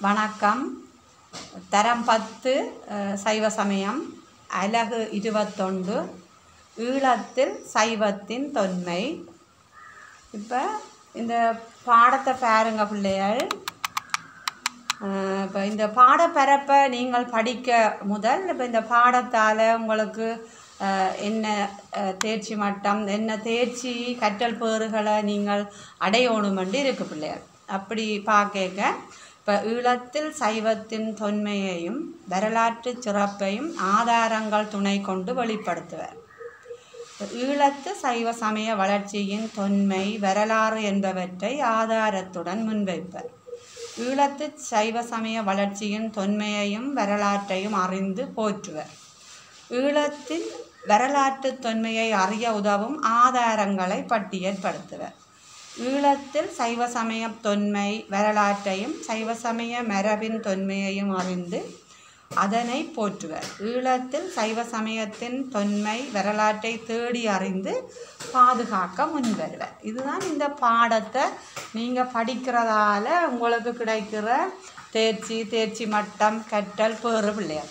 வணக்கம் தரம் பத்து அஹ், சைவ சமயம் அலகு இருபத்தொண்டு ஈழத்தில் சைவத்தின் தொன்மை இப்போ இந்த பாடத்தை பாருங்க பிள்ளைகள் இப்போ இந்த பாடப்பரப்பை நீங்கள் படிக்க முதல் இப்போ இந்த பாடத்தால் உங்களுக்கு அஹ், என்ன அஹ், தேர்ச்சி மட்டம் என்ன தேர்ச்சி கற்றல் பேறுகளை நீங்கள் அடையணுமென்று இருக்கு பிள்ளைகள் அப்படி பார்க்க இப்போ ஈழத்தில் சைவத்தின் தொன்மையையும் வரலாற்று சிறப்பையும் ஆதாரங்கள் துணை கொண்டு வெளிப்படுத்துவர் ஈழத்து சைவ சமய வளர்ச்சியின் தொன்மை வரலாறு என்பவற்றை ஆதாரத்துடன் முன்வைப்பர் ஈழத்து சைவ சமய வளர்ச்சியின் தொன்மையையும் வரலாற்றையும் அறிந்து போற்றுவர் ஈழத்தின் வரலாற்று தொன்மையை அறிய உதவும் ஆதாரங்களை பட்டியல்படுத்துவர் ஈழத்தில் சைவ சமய தொன்மை வரலாற்றையும் சைவ சமய மரபின் தொன்மையையும் அறிந்து அதனை போற்றுவர் ஈழத்தில் சைவ சமயத்தின் தொன்மை வரலாற்றை தேடி அறிந்து பாதுகாக்க முன்வருவர் இதுதான் இந்த பாடத்தை நீங்கள் படிக்கிறதால உங்களுக்கு கிடைக்கிற தேர்ச்சி தேர்ச்சி மட்டம் கற்றல் பேறு பிள்ளையார்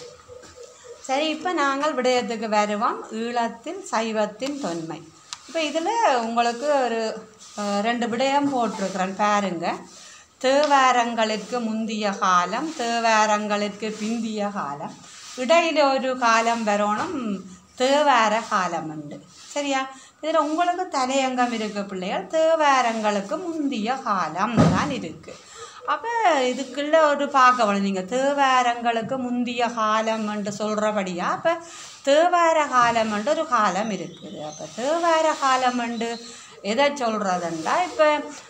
சரி இப்போ நாங்கள் விடயத்துக்கு வருவோம் ஈழத்தில் சைவத்தின் தொன்மை இப்போ இதில் உங்களுக்கு ஒரு அஹ், ரெண்டு விடயம் போட்டிருக்கிறேன் பாருங்க தேவாரங்களுக்கு முந்திய காலம் தேவாரங்களுக்கு பிந்திய காலம் இடையில ஒரு காலம் வரணும் தேவார காலம் உண்டு சரியா இதில் உங்களுக்கு தலையங்கம் இருக்கு பிள்ளைகள் தேவாரங்களுக்கு முந்திய காலம் தான் இருக்குது அப்போ இதுக்குள்ள ஒரு பார்க்கணும் நீங்கள் தேவாரங்களுக்கு முந்திய காலம் என்று சொல்கிறபடியா அப்போ தேவார காலம் என்று ஒரு காலம் இருக்குது அப்போ தேவார காலம் என்று எதை சொல்கிறதுண்டா இப்போ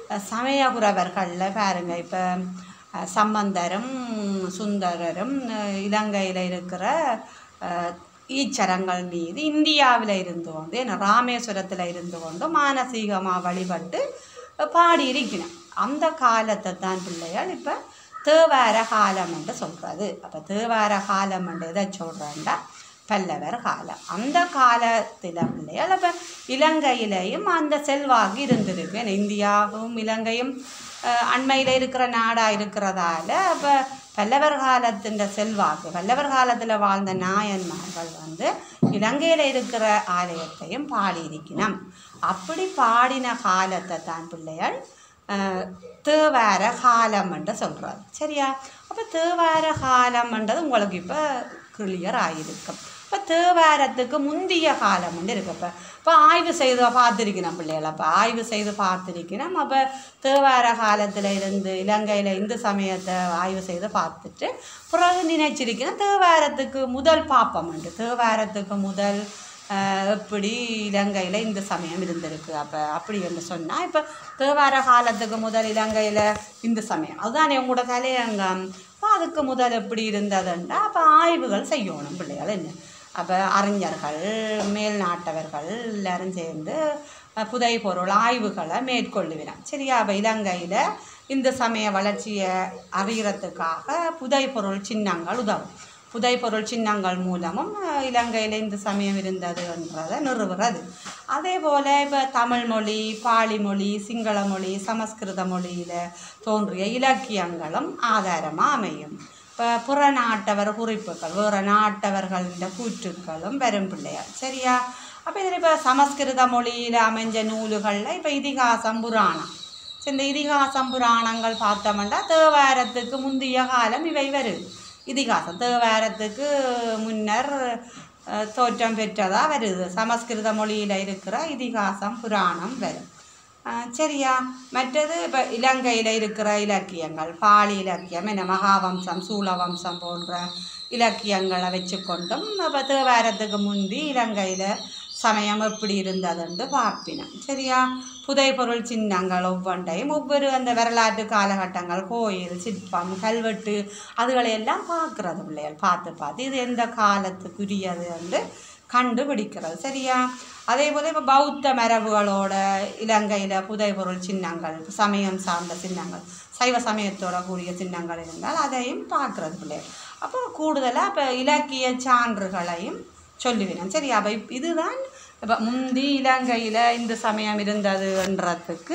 சமயகுரவர்களில் பாருங்க இப்போ அஹ், சம்பந்தரும் சுந்தரரும் அஹ், இலங்கையில் இருக்கிற அஹ், ஈச்சரங்கள் மீது இந்தியாவில் இருந்து கொண்டு என்ன ராமேஸ்வரத்தில் இருந்து கொண்டு மானசீகமாக வழிபட்டு பாடியிருக்கணும் அந்த காலத்தை தான் பிள்ளைகள் இப்போ தேவார காலம் என்று சொல்கிறது அப்போ தேவார காலம் என்று எதை சொல்கிறேன்டா பல்லவர் காலம் அந்த காலத்தில் பிள்ளைகள் அப்போ இலங்கையிலையும் அந்த செல்வாக்கு இருந்திருக்கு ஏன்னா இந்தியாவும் இலங்கையும் அண்மையில் இருக்கிற நாடாக இருக்கிறதால அப்போ பல்லவர் காலத்தின் செல்வாக்கு பல்லவர் காலத்தில் வாழ்ந்த நாயன்மார்கள் வந்து இலங்கையில் இருக்கிற ஆலயத்தையும் பாடியிருக்கணும் அப்படி பாடின காலத்தை தான் பிள்ளைகள் அஹ், தேவார காலம் என்று சொல்கிறார் சரியா அப்போ தேவார காலம்ன்றது உங்களுக்கு இப்போ கிளியர் ஆகிருக்கும் இப்போ தேவாரத்துக்கு முந்திய காலம் வந்து இருக்கு இப்போ இப்போ ஆய்வு செய்து பார்த்துருக்கணும் பிள்ளைகள் அப்போ ஆய்வு செய்து பார்த்துருக்கணும் அப்போ தேவார காலத்தில் இருந்து இலங்கையில் இந்து சமயத்தை ஆய்வு செய்து பார்த்துட்டு பிறகு நினைச்சிருக்கணும் தேவாரத்துக்கு முதல் பாப்பம் உண்டு தேவாரத்துக்கு முதல் ஆஹ், எப்படி இலங்கையில் இந்து சமயம் இருந்திருக்கு அப்போ அப்படி என்று சொன்னால் இப்போ தேவார காலத்துக்கு முதல் இலங்கையில் இந்து சமயம் அதுதானே உங்களோட தலையங்கம் அப்போ அதுக்கு முதல் எப்படி இருந்ததுண்டா அப்போ ஆய்வுகள் செய்யணும் பிள்ளைகள் என்ன அப்போ அறிஞர்கள் மேல் நாட்டவர்கள் எல்லாரும் சேர்ந்து அஹ், புதை பொருள் ஆய்வுகளை மேற்கொள்ளுவினான் சரியா அப்போ இலங்கையில் இந்த சமய வளர்ச்சியை அறிகிறதுக்காக புதை பொருள் சின்னங்கள் உதவும் புதை பொருள் சின்னங்கள் மூலமும் அஹ், இலங்கையில் இந்த சமயம் இருந்ததுன்றதை நிறுவுறது அதே போல் இப்போ தமிழ் மொழி பாலி மொழி சிங்கள மொழி சமஸ்கிருத மொழியில் தோன்றிய இலக்கியங்களும் ஆதாரமாக அமையும் இப்போ புற நாட்டவர் குறிப்புகள் வேறு நாட்டவர்களின் கூற்றுக்களும் வரும் பிள்ளையார் சரியா அப்போ இதில் இப்போ சமஸ்கிருத மொழியில் அமைஞ்ச நூல்களில் இப்போ இதிகாசம் புராணம் சரி, இந்த இதிகாசம் புராணங்கள் பார்த்தோம்னா தேவாரத்துக்கு முந்தைய காலம் இவை வருது இதிகாசம் தேவாரத்துக்கு முன்னர் அஹ், தோற்றம் பெற்றதாக வருது சமஸ்கிருத மொழியில் இருக்கிற இதிகாசம் புராணம் வரும் அஹ், சரியா மற்றது இப்போ இலங்கையில் இருக்கிற இலக்கியங்கள் பாலி இலக்கியம் என்ன மகாவம்சம் சூலவம்சம் போன்ற இலக்கியங்களை வச்சுக்கொண்டும் இப்போ தேவாரத்துக்கு முந்தி இலங்கையில் சமயம் எப்படி இருந்ததுன்னு பார்ப்பினோம் சரியா புதை பொருள் சின்னங்கள் ஒவ்வொன்றையும் ஒவ்வொரு அந்த வரலாற்று காலகட்டங்கள் கோயில் சிற்பம் கல்வெட்டு அதுகளையெல்லாம் பார்க்குறது பிள்ளைகள் பார்த்து பார்த்து இது எந்த காலத்துக்குரியது என்று கண்டுபிடிக்கிறது சரியா அதே போல் இப்போ பௌத்த மரபுகளோட இலங்கையில் புதை பொருள் சின்னங்கள் சமயம் சார்ந்த சின்னங்கள் சைவ சமயத்தோட கூடிய சின்னங்கள் இருந்தால் அதையும் பார்க்குறது பிள்ளைகள் அப்போ கூடுதலாக இப்போ இலக்கிய சான்றுகளையும் சொல்லுவினேன் சரி அப்போ இதுதான் இப்போ முந்தி இலங்கையில் இந்த சமயம் இருந்ததுன்றதுக்கு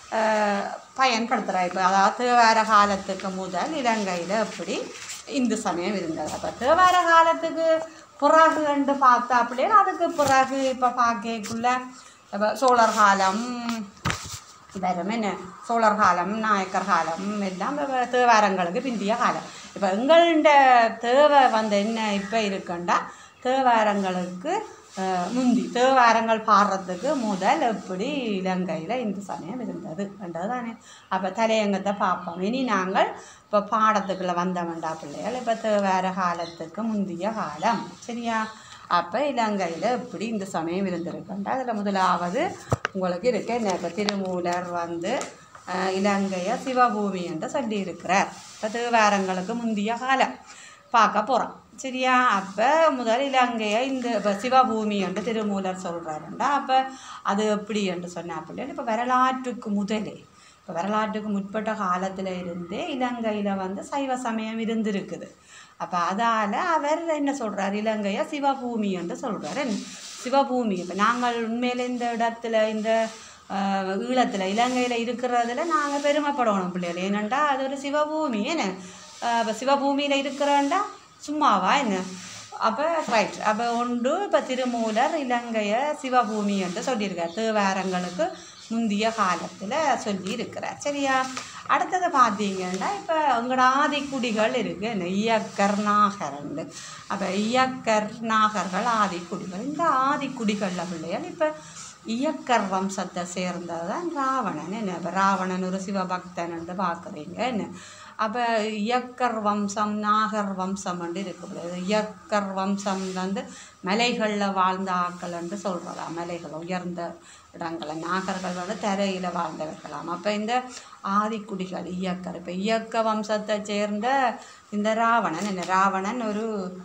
அஹ், பயன்படுத்துகிறா இப்போ அதாவது தேவார காலத்துக்கு முதல் இலங்கையில் எப்படி இந்து சமயம் இருந்தது அப்போ தேவார காலத்துக்கு பிறகு கண்டு பார்த்தா அப்படியே அதுக்கு பிறகு இப்போ பார்க்கக்குள்ள இப்போ சோழர் காலம் வரும் என்ன சோழர் காலம் நாயக்கர் காலம் எல்லாம் இப்ப தேவாரங்களுக்கு பிந்திய காலம் இப்போ எங்கள்ட தேவை வந்து என்ன இப்போ இருக்குண்டா தேவாரங்களுக்கு அஹ், முந்தி தேவாரங்கள் பாடுறதுக்கு முதல் எப்படி இலங்கையில் இந்து சமயம் இருந்தது என்றது தானே அப்போ தலையங்கத்தை பார்ப்போம் இனி நாங்கள் இப்போ பாடத்துக்குள்ளே வந்தவண்டா பிள்ளைகள் இப்போ தேவார காலத்துக்கு முந்திய காலம் சரியா அப்போ இலங்கையில் எப்படி இந்த சமயம் இருந்திருக்குண்டா அதில் முதலாவது உங்களுக்கு இருக்கு என்ன இப்போ திருமூலர் வந்து அஹ், இலங்கையை சிவபூமி என்று சொல்லியிருக்கிறார் இப்போ தேவாரங்களுக்கு முந்திய காலம் பார்க்க போகிறோம் சரியா அப்போ முதல் இலங்கையை இந்த இப்போ சிவபூமி என்று திருமூலர் சொல்கிறாருண்டா அப்போ அது எப்படி என்று சொன்னா பிள்ளைகள் இப்போ வரலாற்றுக்கு முதலே இப்போ வரலாற்றுக்கு முற்பட்ட காலத்தில் இருந்தே இலங்கையில் வந்து சைவ சமயம் இருந்திருக்குது அப்போ அதால் அவர் என்ன சொல்கிறார் இலங்கையை சிவபூமி என்று சொல்கிறார் சிவபூமி இப்போ நாங்கள் உண்மையில இந்த இடத்துல இந்த ஆஹ், ஈழத்தில் இலங்கையில் இருக்கிறதுல நாங்கள் பெருமைப்படணும் பிள்ளைகள் ஏனெண்டா அது ஒரு சிவபூமி என்ன இப்போ சிவபூமியில் இருக்கிறாண்டா சும்மாவா என்ன அப்போ ரைட் அப்போ ஒன்று இப்போ திருமூலர் இலங்கையை சிவபூமி என்று சொல்லியிருக்கார் தேவாரங்களுக்கு முந்திய காலத்தில் சொல்லி இருக்கிறார் சரியா அடுத்தது பார்த்தீங்கன்னா இப்போ எங்களோட ஆதிக்குடிகள் இருக்குது என்ன இயக்கர் நாகரண்டு அப்போ இயக்கர் நாகர்கள் ஆதிக்குடிகள் இந்த ஆதிக்குடிகளில் பிள்ளைகள் இப்போ இயக்கர் வம்சத்தை சேர்ந்தது தான் ராவணன் என்ன இப்போ ராவணன் ஒரு சிவபக்தன் என்று பார்க்குறீங்க என்ன அப்போ இயக்கர் வம்சம் நாகர் வம்சம் என்று இருக்குது இயக்கர் வம்சம் வந்து மலைகளில் வாழ்ந்த ஆக்கள் என்று சொல்கிறதா மலைகள் உயர்ந்த இடங்களை நாகர்கள் வந்து தரையில் வாழ்ந்தவர்களாம் அப்போ இந்த ஆதிக்குடிகள் இயக்கர் இப்போ இயக்க வம்சத்தை சேர்ந்த இந்த ராவணன் என்ன ராவணன் ஒரு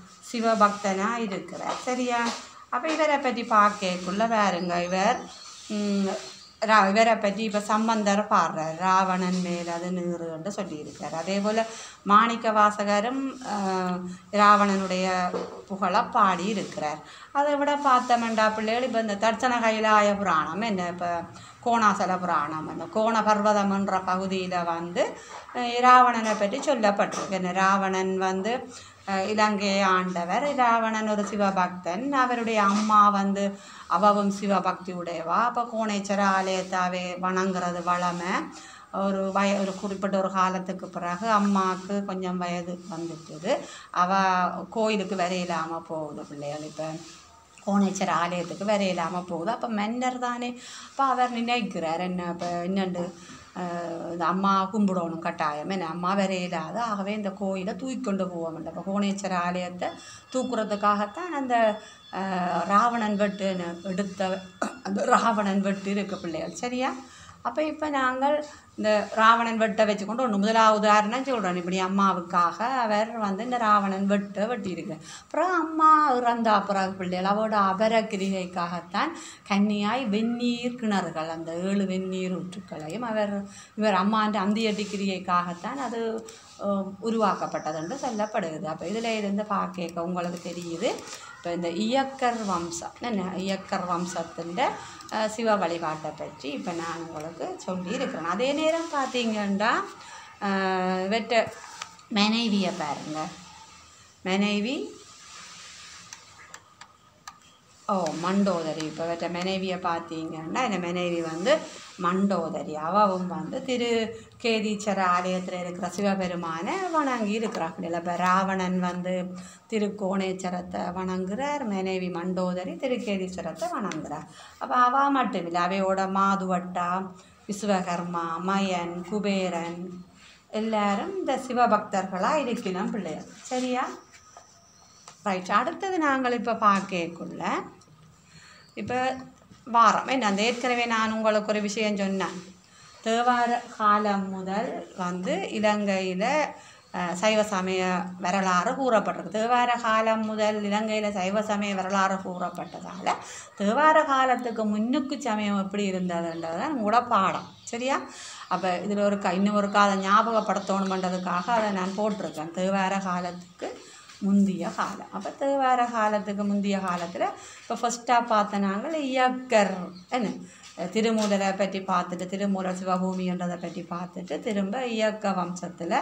சிவபக்தனாக இருக்கிறார் சரியா அப்போ இவரை பற்றி பார்க்கக்குள்ள வேறுங்க இவர் ம், ரா இவரை பற்றி இப்போ சம்பந்தர் பாடுறார் ராவணன் மேல் அது நீறுன்னு சொல்லியிருக்கார் அதே போல் மாணிக்க வாசகரும் ஆஹ், ராவணனுடைய புகழை பாடி இருக்கிறார் அதை விட பார்த்தமெண்டா பிள்ளைகள் இப்போ இந்த தட்சண கைலாய புராணம் என்ன இப்போ கோணாசல புராணம் அந்த கோண பர்வதம் என்ற பகுதியில் வந்து அஹ், ராவணனை பற்றி சொல்லப்பட்டிருக்கு என்ன ராவணன் வந்து அஹ், இலங்கையை ஆண்டவர் ராவணன் ஒரு சிவபக்தன் அவருடைய அம்மா வந்து அவவும் சிவபக்தி உடையவா அப்போ கோணேச்சர ஆலயத்தாவே வணங்குறது வளமை ஒரு வய ஒரு குறிப்பிட்ட ஒரு காலத்துக்கு பிறகு அம்மாவுக்கு கொஞ்சம் வயது வந்துட்டுது அவள் கோயிலுக்கு வரையிலாமல் போகுது பிள்ளைகள் இப்போ கோணேச்சர் ஆலயத்துக்கு வர இல்லாமல் போகுது அப்போ மன்னர் தானே அப்போ அவர் நினைக்கிறார் என்ன இப்போ என்னண்டு ஆஹ் இந்த அம்மா கும்பிடணும் கட்டாயம் என்ன அம்மா வர இல்லாத ஆகவே இந்த கோயிலை தூக்கி கொண்டு போக மாட்டோம் இப்போ கோணேச்சர் ஆலயத்தை தூக்குறதுக்காகத்தான் அந்த ஆஹ் ராவணன் வெட்டு எடுத்த அந்த ராவணன் வெட்டு இருக்கு பிள்ளைகள் சரியா அப்போ இப்போ நாங்கள் இந்த ராவணன் வெட்டை வச்சுக்கொண்டு ஒன்று முதலாவது உதாரணம் சொல்கிறோம் இப்படி அம்மாவுக்காக அவர் வந்து இந்த ராவணன் வெட்டை வெட்டியிருக்கு அப்புறம் அம்மா இறந்தா பிறகு பிள்ளைகள் அவரோட அபர கிரிகைக்காகத்தான் கன்னியாய் வெந்நீர் கிணறுகள் அந்த ஏழு வெந்நீர் ஊற்றுக்களையும் அவர் இவர் அம்மாண்ட அந்தியடி கிரியைக்காகத்தான் அது அஹ், உருவாக்கப்பட்டது என்று சொல்லப்படுகிறது அப்போ இதில் இருந்து பார்க்க உங்களுக்கு தெரியுது இப்போ இந்த இயக்கர் வம்சம் என்ன இயக்கர் வம்சத்தின் அஹ், சிவ வழிபாட்டை பற்றி இப்போ நான் உங்களுக்கு சொல்லியிருக்கிறேன் அதே நேரம் பார்த்தீங்கன்னா அஹ், வெட்ட மனைவியை பாருங்க மனைவி ஓ மண்டோதரி இப்போ வெட்ட மனைவியை பார்த்தீங்கன்னா இந்த மனைவி வந்து மண்டோதரி அவவும் வந்து திரு கேதீச்சர ஆலயத்தில் இருக்கிற சிவபெருமானை வணங்கி இருக்கிறார்கள் இப்போ ராவணன் வந்து திருக்கோணேச்சரத்தை வணங்குறார் மனைவி மண்டோதரி திருக்கேதீஸ்வரத்தை வணங்குறார் அப்போ அவ மட்டும் இல்லை அவையோட மாதுவட்டா விஸ்வகர்மா மயன் குபேரன் எல்லாரும் இந்த சிவபக்தர்களாக இருக்கணும் பிள்ளையர் சரியா ரைட் அடுத்தது நாங்கள் இப்போ பார்க்கக்குள்ள இப்போ வாரம் என்ன அந்த ஏற்கனவே நான் உங்களுக்கு ஒரு விஷயம் சொன்னேன் தேவார காலம் முதல் வந்து இலங்கையில் அஹ், சைவ சமய வரலாறு கூறப்பட்டிருக்கு தேவார காலம் முதல் இலங்கையில் சைவ சமய வரலாறு கூறப்பட்டதால் தேவார காலத்துக்கு முன்னுக்கு சமயம் எப்படி இருந்ததுன்றது தான் உங்களோட பாடம் சரியா அப்போ இதில் ஒரு க இன்னும் ஒரு அதை ஞாபகப்படுத்தணுமன்றதுக்காக அதை நான் போட்டிருக்கேன் தேவார காலத்துக்கு முந்திய காலம் அப்போ தேவார காலத்துக்கு முந்திய காலத்தில் இப்போ ஃபஸ்ட்டாக பார்த்த நாங்கள் இயக்கர் என்ன அஹ், திருமூலரை பற்றி பார்த்துட்டு திருமூலர் சிவபூமின்றதை பற்றி பார்த்துட்டு திரும்ப இயக்க வம்சத்தில்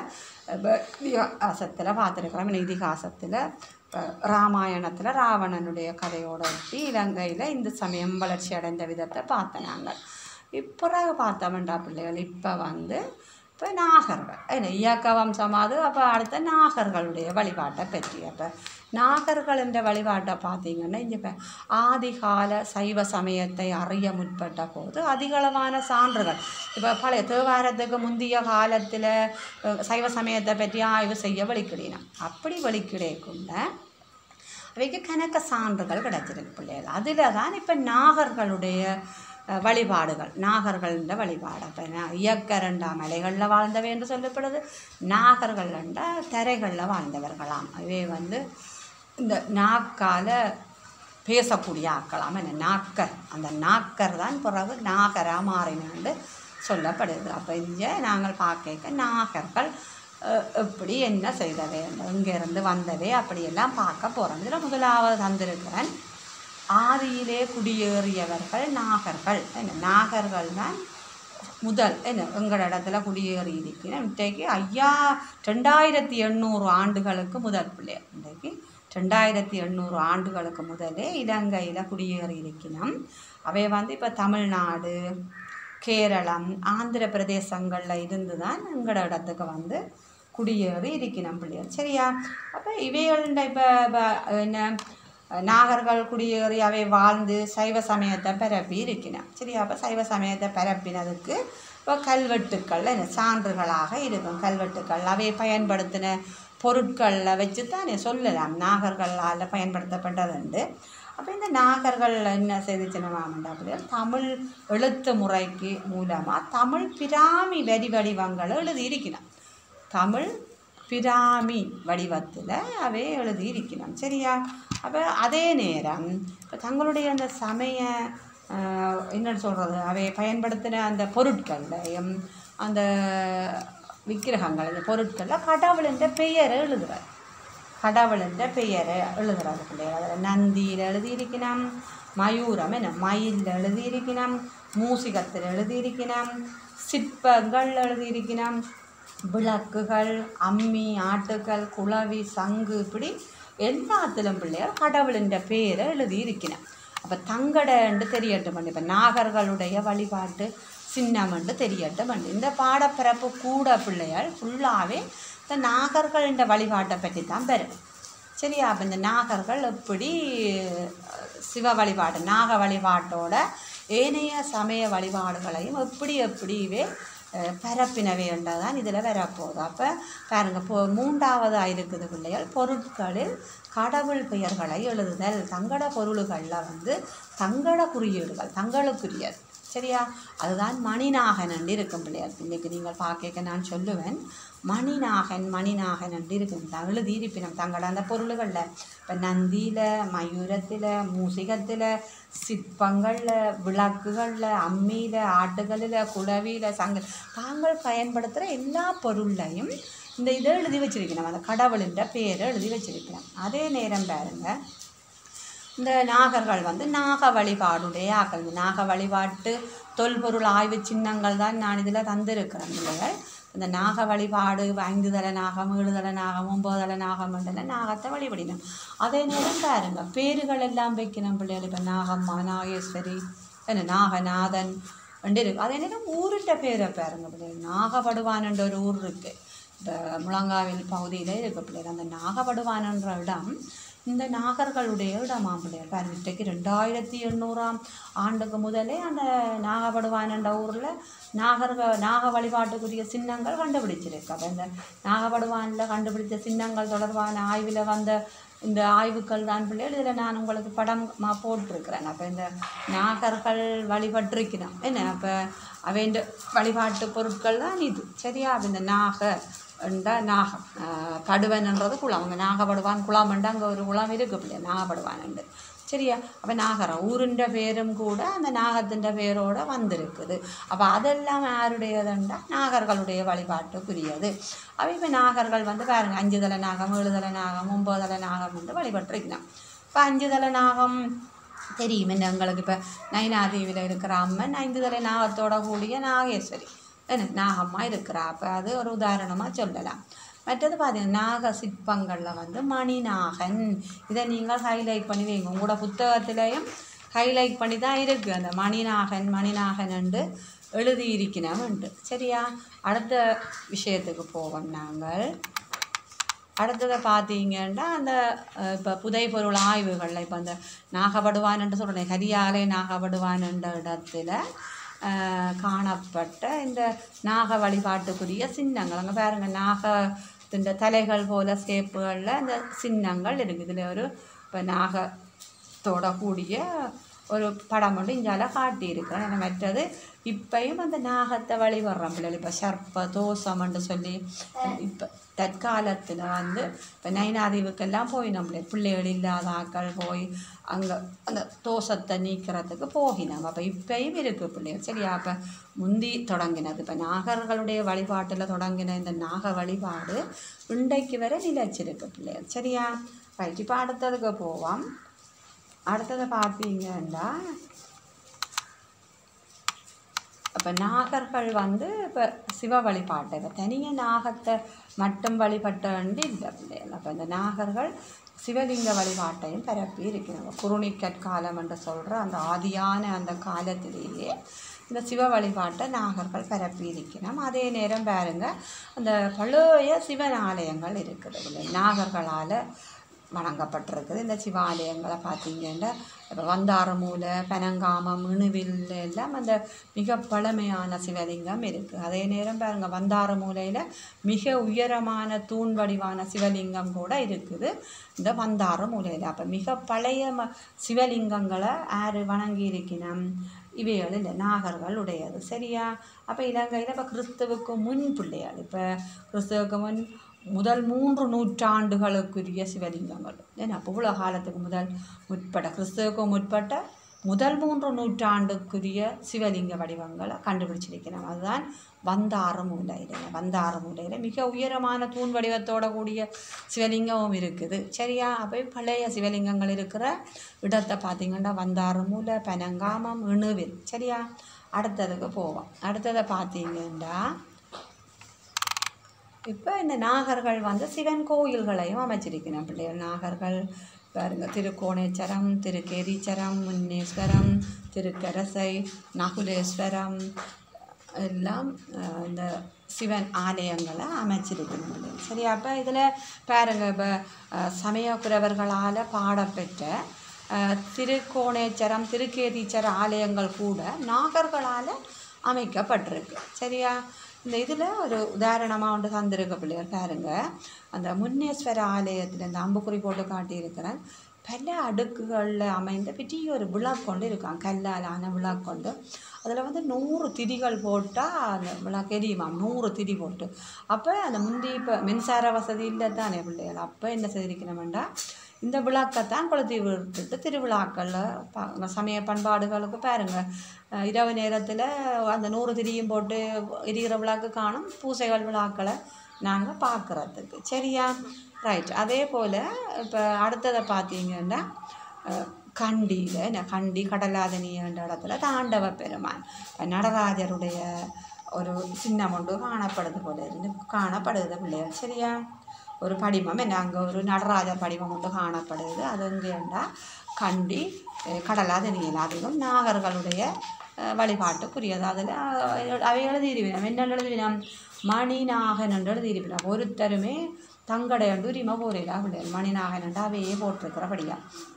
இதிகாசத்தில் பார்த்துருக்கிறோம் இதிகாசத்தில் ராமாயணத்தில் ராவணனுடைய கதையோட ஒட்டி இலங்கையில் இந்து சமயம் வளர்ச்சி அடைந்த விதத்தை பார்த்தோம் நாங்கள் இப்பிறகு பார்த்தோம்டா பிள்ளைகள் இப்போ வந்து இப்போ நாகர்கள் என்ன இயக்க வம்சமாவது அப்போ அடுத்த நாகர்களுடைய வழிபாட்டை பற்றி அப்போ நாகர்கள் என்ற வழிபாட்டை பார்த்தீங்கன்னா இங்கே இப்போ ஆதிகால சைவ சமயத்தை அறிய முற்பட்ட போது அதிகளவான சான்றுகள் இப்போ பழைய தேவாரத்துக்கு முந்தைய காலத்தில் சைவ சமயத்தை பற்றி ஆய்வு செய்ய வழிக்கிடினோம் அப்படி வழிக்கிடைக்குள்ள அவைக்கு கணக்க சான்றுகள் கிடைச்சிருக்கு பிள்ளைகள் அதில் தான் இப்போ நாகர்களுடைய அஹ், வழிபாடுகள் நாகர்கள்ன்ற வழிபாடு அப்போ இயக்கரண்டா மலைகளில் வாழ்ந்தவை என்று சொல்லப்படுது நாகர்கள்ண்டா தரைகளில் வாழ்ந்தவர்களாம் அவை வந்து இந்த நாக்கால பேசக்கூடிய ஆக்கலாம் என்ன நாக்கர் அந்த நாக்கர் தான் பிறகு நாகராக மாறினாண்டு சொல்லப்படுது அப்போ இங்கே நாங்கள் பார்க்க நாகர்கள் அஹ், எப்படி என்ன செய்த வேண்டும் இங்கேருந்து வந்தவே அப்படியெல்லாம் பார்க்க போகிறோம் இதில் முதலாவது தந்திருக்கிறேன் ஆதியிலே குடியேறியவர்கள் நாகர்கள் என்ன நாகர்கள் தான் முதல் என்ன எங்கள் இடத்துல குடியேறி இருக்கிறேன் இன்றைக்கு ஐயா ரெண்டாயிரத்தி எண்ணூறு ஆண்டுகளுக்கு முதல் பிள்ளையர் இன்றைக்கு ரெண்டாயிரத்தி எண்ணூறு ஆண்டுகளுக்கு முதலே இலங்கையில் குடியேறி இருக்கணும் அவை வந்து இப்போ தமிழ்நாடு கேரளம் ஆந்திர பிரதேசங்களில் இருந்து தான் எங்களோட இடத்துக்கு வந்து குடியேறி இருக்கணும் பிள்ளையர் சரியா அப்போ இவைகள்ட இப்போ என்ன நாகர்கள் குடியேறி அவை வாழ்ந்து சைவ சமயத்தை பரப்பி இருக்கணும் சரியா அப்போ சைவ சமயத்தை பரப்பினதுக்கு இப்போ கல்வெட்டுக்கள் என்ன சான்றுகளாக இருக்கும் கல்வெட்டுக்கள் அவை பயன்படுத்தின பொருட்களில் வச்சு தானே சொல்லலாம் நாகர்களால் பயன்படுத்தப்பட்டதுண்டு அப்போ இந்த நாகர்கள் என்ன செய்துச்சுனவாமண்டா அப்படின்னா தமிழ் எழுத்து முறைக்கு மூலமாக தமிழ் பிராமி வரி வடிவங்களை எழுதியிருக்கணும் தமிழ் பிராமி வடிவத்தில் அவை எழுதி இருக்கணும் சரியா அப்போ அதே நேரம் இப்போ தங்களுடைய அந்த சமய ஆஹ், என்ன சொல்கிறது அவை பயன்படுத்தின அந்த பொருட்கள்லையும் அந்த விக்கிரகங்கள் அந்த பொருட்களில் கடவுளின்ற பெயரை எழுதுறார் கடவுளின்ற பெயரை எழுதுறாரு பிள்ளைகள் அதில் நந்தியில் எழுதியிருக்கணும் மயூரம் என்ன மயில் எழுதியிருக்கணும் மூசிகத்தில் எழுதியிருக்கணும் சிற்பங்கள் எழுதியிருக்கணும் விளக்குகள் அம்மி ஆட்டுகள் குளவி சங்கு இப்படி எல்லாத்திலும் பிள்ளையார் கடவுளின்ற பேரை எழுதி இருக்கணும் அப்போ தங்கடன்று தெரியட்டும் பண்ணி இப்போ நாகர்களுடைய வழிபாட்டு சின்னமன்று தெரியட்டும் பண்ணி இந்த பாடப்பிறப்பு கூட பிள்ளையார் ஃபுல்லாகவே இந்த நாகர்கள்ன்ற வழிபாட்டை பற்றி தான் பெறும் சரியா அப்போ இந்த நாகர்கள் எப்படி அஹ், சிவ வழிபாடு நாக வழிபாட்டோட ஏனைய சமய வழிபாடுகளையும் எப்படி எப்படிவே அஹ், பரப்பினவை என்றதான் இதில் வரப்போகுது அப்போ பாருங்க இப்போ மூன்றாவதாக இருக்குது பிள்ளைகள் பொருட்களில் கடவுள் பெயர்களை எழுதுதல் தங்கட பொருள்களில் வந்து தங்கட குறியீடுகள் தங்களுக்குரியது சரியா அதுதான் மணிநாகன் என்று இருக்கும் பிள்ளையார் இன்னைக்கு நீங்கள் பார்க்க நான் சொல்லுவேன் மணிநாகன் மணிநாகன் என்று இருக்கும் எழுதி இருப்பினம் தங்கள் அந்த பொருள்களில் இப்போ நந்தியில் மயூரத்தில் மூசிகத்தில் சிற்பங்களில் விளக்குகளில் அம்மியில் ஆட்டுகளில் குளவியில் சங்க தாங்கள் பயன்படுத்துகிற எல்லா பொருளையும் இந்த இதை எழுதி வச்சிருக்கணும் அந்த கடவுளின்ற பேரை எழுதி வச்சிருக்கணும் அதே நேரம் பாருங்கள் இந்த நாகர்கள் வந்து நாக வழிபாடுடைய ஆக்கள் இந்த நாக வழிபாட்டு தொல்பொருள் ஆய்வு சின்னங்கள் தான் நான் இதில் தந்திருக்கிறேன் பிள்ளைகள் இந்த நாக வழிபாடு ஐந்து தல நாகம் ஏழு தல நாகம் ஒம்பது தல நாகம் என்றெல்லாம் நாகத்தை வழிபடினோம் அதே நேரம் பாருங்க பேர்கள் எல்லாம் வைக்கணும் பிள்ளைகள் இப்போ நாகம்மா நாகேஸ்வரி என்ன நாகநாதன் ரெண்டு இருக்கு அதே நேரம் ஊருட்ட பேரை பாருங்க பிள்ளைகள் நாகப்படுவான்ன்ற ஒரு ஊர் இருக்குது இந்த முழங்காவில் பகுதியில் இருக்க பிள்ளைகள் அந்த நாகப்படுவானன்ற இடம் இந்த நாகர்களுடைய இடமாம் பிள்ளைகள் பாருங்க இன்றைக்கு ரெண்டாயிரத்தி எண்ணூறாம் ஆண்டுக்கு முதலே அந்த நாகப்படுவானன்ற ஊரில் நாகர்கள் நாக வழிபாட்டுக்குரிய சின்னங்கள் கண்டுபிடிச்சிருக்கு அப்போ இந்த நாகப்படுவானில் கண்டுபிடிச்ச சின்னங்கள் தொடர்பான ஆய்வில் வந்த இந்த ஆய்வுக்கள் தான் பிள்ளைகள் இதில் நான் உங்களுக்கு படம் மா போட்டிருக்கிறேன் அப்போ இந்த நாகர்கள் வழிபட்டிருக்கிறோம் என்ன அப்போ அவைண்ட வழிபாட்டு பொருட்கள் தான் இது சரியா அப்ப இந்த நாக என்ற நாகம் ஆஹ் படுவன்ன்றது குளம் அங்கே நாகப்படுவான் குளம்ண்டு அங்கே ஒரு குளம் இருக்கு பிள்ளையா நாகப்படுவான்ண்டு சரியா அப்போ நாகரம் ஊருன்ற பேரும் கூட அந்த நாகத்தின் பேரோட வந்திருக்குது அப்போ அதெல்லாம் யாருடையதுண்டா நாகர்களுடைய வழிபாட்டுக்குரியது அப்போ இப்போ நாகர்கள் வந்து பாருங்க அஞ்சு தலை நாகம் ஏழு தலை நாகம் ஒம்பது தலை நாகம் வந்து வழிபட்டிருக்கலாம் இப்போ அஞ்சு தலை நாகம் தெரியும் என்ன எங்களுக்கு இப்போ நைனாதீவில் இருக்கிற அம்மன் ஐந்து தலை நாகத்தோட கூடிய நாகேஸ்வரி என்ன நாகம்மா இருக்கிறா அப்போ அது ஒரு உதாரணமாக சொல்லலாம் மற்றது பார்த்தீங்கன்னா நாக சிற்பங்களில் வந்து மணிநாகன் இதை நீங்கள் ஹைலைட் பண்ணி வைங்க உங்களோட புத்தகத்திலையும் ஹைலைட் பண்ணி தான் இருக்குது அந்த மணிநாகன் மணிநாகன் என்று எழுதியிருக்கணும்ன்ட்டு சரியா அடுத்த விஷயத்துக்கு போவோம் நாங்கள் அடுத்ததை பார்த்தீங்கன்னா அந்த இப்போ புதை பொருள் ஆய்வுகளில் இப்போ அந்த நாகப்படுவான்ட்டு சொல்கிறேன் கரியாலை நாகப்படுவான் என்ற இடத்துல அஹ், காணப்பட்ட இந்த நாக வழிபாட்டுக்குரிய சின்னங்கள் அங்கே பாருங்க நாக இந்த தலைகள் போல சேப்புகளில் இந்த சின்னங்கள் இருக்குது இதில் ஒரு இப்போ நாகத்தோட கூடிய ஒரு படம் ஒன்று இங்கால காட்டியிருக்கிறேன் ஏன்னா மற்றது இப்பயும் அந்த நாகத்தை வழிபடுறோம் பிள்ளைகள் இப்போ சர்ப்ப தோஷம்னு சொல்லி இப்போ தற்காலத்தில் வந்து இப்போ நைனாதீவுக்கெல்லாம் போய் நம்மளே பிள்ளைகள் இல்லாத ஆட்கள் போய் அங்கே அந்த தோஷத்தை நீக்கிறதுக்கு போகினோம் அப்போ இப்பயும் இருக்குது பிள்ளைகள் சரியா அப்போ முந்தி தொடங்கினது இப்போ நாகர்களுடைய வழிபாட்டில் தொடங்கின இந்த நாக வழிபாடு இன்றைக்கு வரை நிலைச்சிருக்கு பிள்ளைகள் சரியா ரைட் இப்போ அடுத்ததுக்கு போவோம் அடுத்ததை பார்த்தீங்கன்னா இப்போ நாகர்கள் வந்து இப்போ சிவ வழிபாட்டை இப்போ தனியாக நாகத்தை மட்டும் வழிபட்டண்டு இல்லை பிள்ளைகள் அப்போ இந்த நாகர்கள் சிவலிங்க வழிபாட்டையும் பரப்பி இருக்கிறாங்க குருணிக்கற்காலம் என்று சொல்கிற அந்த ஆதியான அந்த காலத்திலேயே இந்த சிவ வழிபாட்டை நாகர்கள் பரப்பி இருக்கிறோம் அதே நேரம் பாருங்க அந்த பழைய சிவன் ஆலயங்கள் இருக்குது இல்லை நாகர்களால் வணங்கப்பட்டிருக்குது இந்த சிவாலயங்களை பார்த்தீங்கன்னா இப்போ வந்தாரமூலை பனங்காமம் இணுவில் எல்லாம் அந்த மிக பழமையான சிவலிங்கம் இருக்குது அதே நேரம் பாருங்க வந்தாரமூலையில் மிக உயரமான தூண் வடிவான சிவலிங்கம் கூட இருக்குது இந்த வந்தாரமூலையில் அப்போ மிக பழைய ம சிவலிங்கங்களை யார் வணங்கி இருக்கணும் இவைகள் இல்லை நாகர்கள் உடையது சரியா அப்போ இலங்கையில் இப்போ கிறிஸ்துவுக்கு முன் பிள்ளைகள் இப்போ கிறிஸ்துவுக்கு முன் முதல் மூன்று நூற்றாண்டுகளுக்குரிய சிவலிங்கங்கள் ஏன்னா அப்போ இவ்வளோ காலத்துக்கு முதல் முற்பட்ட கிறிஸ்துவுக்கு முற்பட்ட முதல் மூன்று நூற்றாண்டுக்குரிய சிவலிங்க வடிவங்களை கண்டுபிடிச்சிருக்கிறோம் அதுதான் வந்தார மூலையில் வந்தார மூலையில் மிக உயரமான தூண் வடிவத்தோட கூடிய சிவலிங்கமும் இருக்குது சரியா அப்போ பழைய சிவலிங்கங்கள் இருக்கிற இடத்தை பார்த்தீங்கன்னா வந்தார மூலை பனங்காமம் இணுவில் சரியா அடுத்ததுக்கு போவோம் அடுத்ததை பார்த்தீங்கன்னா இப்போ இந்த நாகர்கள் வந்து சிவன் கோயில்களையும் அமைச்சிருக்கிறோம் பிள்ளைகள் நாகர்கள் பாருங்க திருக்கோணேச்சரம் திருக்கேதீச்சரம் முன்னேஸ்வரம் திருக்கரசை நகுலேஸ்வரம் எல்லாம் அஹ், இந்த சிவன் ஆலயங்களை அமைச்சிருக்கணும் பிள்ளைகள் சரி அப்போ இதில் பாருங்க இப்போ சமயக்குறவர்களால் பாடப்பெற்ற அஹ், திருக்கோணேச்சரம் திருக்கேதீச்சர ஆலயங்கள் கூட நாகர்களால் அமைக்கப்பட்டிருக்கு சரியா இந்த இதில் ஒரு உதாரணமாக ஒன்று தந்திருக்க பிள்ளைகள் பாருங்க அந்த முன்னேஸ்வர ஆலயத்தில் இந்த அம்புக்குறி போட்டு காட்டியிருக்கிறேன் பல அடுக்குகளில் அமைந்த பெரிய ஒரு விளக்கொண்டு இருக்கான் கல்லால் ஆன விளக்கொண்டு அதில் வந்து நூறு திரிகள் போட்டால் அந்த விளக்கு எரியுமாம் நூறு திரி போட்டு அப்போ அந்த முந்தி இப்போ மின்சார வசதி இல்லை தானே பிள்ளைகள் அப்போ என்ன செய்திருக்கணுமெண்டா இந்த விளக்கைத்தான் கொளுத்தி விட்டுட்டு திருவிழாக்களில் ப சமய பண்பாடுகளுக்கு பாருங்கள் அஹ் இரவு நேரத்தில் அந்த நூறு திரியும் போட்டு எரிகிற விளக்கு காணும் பூசைகள் விழாக்களை நாங்கள் பார்க்குறதுக்கு சரியா ரைட் அதே போல் இப்போ அடுத்ததை பார்த்தீங்கன்னா அஹ் கண்டியில் என்ன கண்டி கடலாதனி என்ற இடத்துல தாண்டவ பெருமான் இப்ப நடராஜருடைய ஒரு சின்னம் ஒன்று காணப்படுது போல இருந்து காணப்படுது பிள்ளைகள் சரியா ஒரு படிமம் என்ன அங்கே ஒரு நடராஜர் படிமம் ஒன்று காணப்படுது அது எங்கேண்டா கண்டி அஹ் கடலாதனியில் அதுவும் நாகர்களுடைய அஹ், வழிபாட்டுக்குரியது அதில் அவை எழுதியிருவினம் என்ன எழுதிவினம் மணிநாகன் என்று எழுதியிருவினம் ஒருத்தருமே தங்கடையண்டு உரிமை போரையில பிள்ளைகள் மணிநாகன் என்று அவையே போட்டிருக்கிறபடியா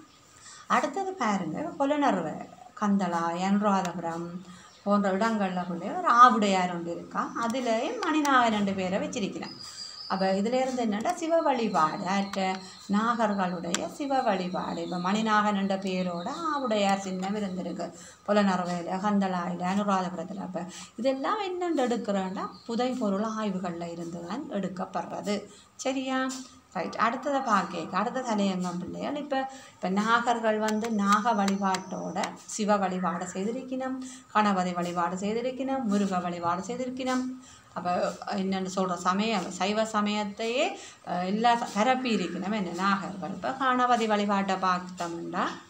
அடுத்தது பாருங்க புலனர்வ கந்தளா என்ராதபுரம் போன்ற இடங்களில் கூட ஒரு ஆவுடையார் ஒன்று இருக்கான் அதுலேயும் மணிநாகன் ரெண்டு பேரை வச்சிருக்கிறேன் அப்போ இதுல இருந்து என்னன்னா சிவ வழிபாடு அற்ற நாகர்களுடைய சிவ வழிபாடு இப்போ மணிநாகன் என்ற பேரோட ஆவுடையார் சின்னம் இருந்திருக்கு புலனர்வையில் கந்தளாயில் அனுராதபுரத்தில் அப்போ இதெல்லாம் என்னென்று எடுக்கிறோன்னா புதை பொருள் ஆய்வுகளில் இருந்து தான் எடுக்கப்படுறது சரியா ரைட் அடுத்ததை பார்க்க அடுத்த தலையங்கம் பிள்ளைகள் இப்போ இப்போ நாகர்கள் வந்து நாக வழிபாட்டோட சிவ வழிபாடு செய்திருக்கணும் கணபதி வழிபாடு செய்திருக்கணும் முருக வழிபாடு செய்திருக்கணும் அப்போ என்னென்னு சொல்கிற சமயம் சைவ சமயத்தையே அஹ், எல்லா பரப்பி இருக்கணும் என்ன நாகர்கள் இப்போ கணபதி வழிபாட்டை பார்த்தோம்னா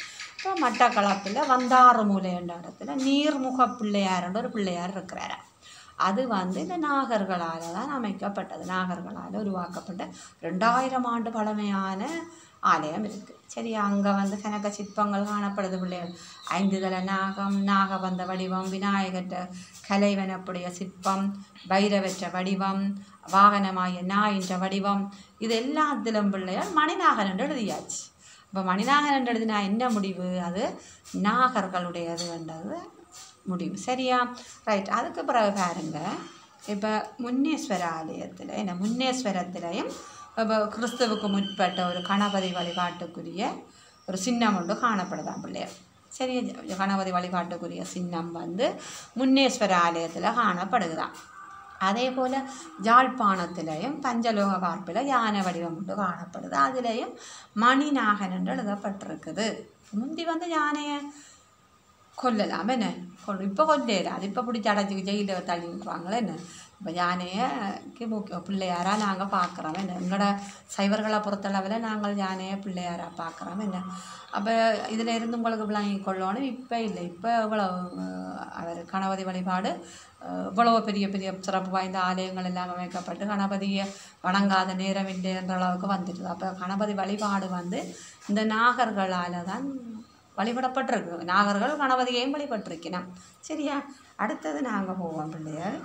இப்போ மட்டக்களப்பில் வந்தாறுமூலை என்ற இடத்துல நீர்முக பிள்ளையார்ன்ற ஒரு பிள்ளையார் இருக்கிறாரா அது வந்து இந்த நாகர்களால் தான் அமைக்கப்பட்டது நாகர்களால் உருவாக்கப்பட்ட ரெண்டாயிரம் ஆண்டு பழமையான ஆலயம் இருக்குது சரி அங்கே வந்து கனக சிற்பங்கள் காணப்படுது பிள்ளைகள் ஐந்து தல நாகம் நாகபந்த வடிவம் விநாயகற்ற கலைவனப்புடைய சிற்பம் பைரவற்ற வடிவம் வாகனமாய நாயின்ற வடிவம் இது எல்லாத்திலும் பிள்ளைகள் மணிநாகன் என்று எழுதியாச்சு இப்போ மணிநாகன் என்று எழுதினா என்ன முடிவு அது நாகர்களுடையது என்றது முடிவு சரியா ரைட் அதுக்கு பிறகு பாருங்க இப்போ முன்னேஸ்வர ஆலயத்தில் என்ன முன்னேஸ்வரத்திலையும் இப்போ கிறிஸ்துவுக்கு முற்பட்ட ஒரு கணபதி வழிபாட்டுக்குரிய ஒரு சின்னம் ஒன்று காணப்படுதாம் பிள்ளையர் சரி கணபதி வழிபாட்டுக்குரிய சின்னம் வந்து முன்னேஸ்வர ஆலயத்தில் காணப்படுகுதாம் அதே போல் யாழ்ப்பாணத்திலையும் பஞ்சலோக வார்ப்பில் யானை வடிவம் ஒன்று காணப்படுது அதுலேயும் மணிநாகன் என்று எழுதப்பட்டிருக்குது முந்தி வந்து யானையை கொல்லலாம் என்ன கொல் இப்போ கொல்லையில அது இப்போ பிடிச்சி அடைச்சி ஜெயிலில் தள்ளி விட்டுருவாங்களே என்ன இப்போ யானையைக்கு முக்கிய பிள்ளையாராக நாங்கள் பார்க்குறோம் என்ன எங்களோட சைவர்களை பொறுத்தளவில் நாங்கள் யானையை பிள்ளையாராக பார்க்குறோம் என்ன அப்போ இதில் இருந்து உங்களுக்கு விளங்கி கொள்ளணும் இப்போ இல்லை இப்போ இவ்வளோ அவர் கணபதி வழிபாடு அஹ், இவ்வளவு பெரிய பெரிய சிறப்பு வாய்ந்த ஆலயங்கள் எல்லாம் அமைக்கப்பட்டு கணபதியை வணங்காத நேரம் இல்லை என்ற அளவுக்கு வந்துடுது அப்போ கணபதி வழிபாடு வந்து இந்த நாகர்களால் தான் வழிபடப்பட்டிருக்கு நாகர்கள் கணபதியையும் வழிபட்டிருக்கிறோம் சரியா அடுத்தது நாங்கள் போவோம் பிள்ளையர்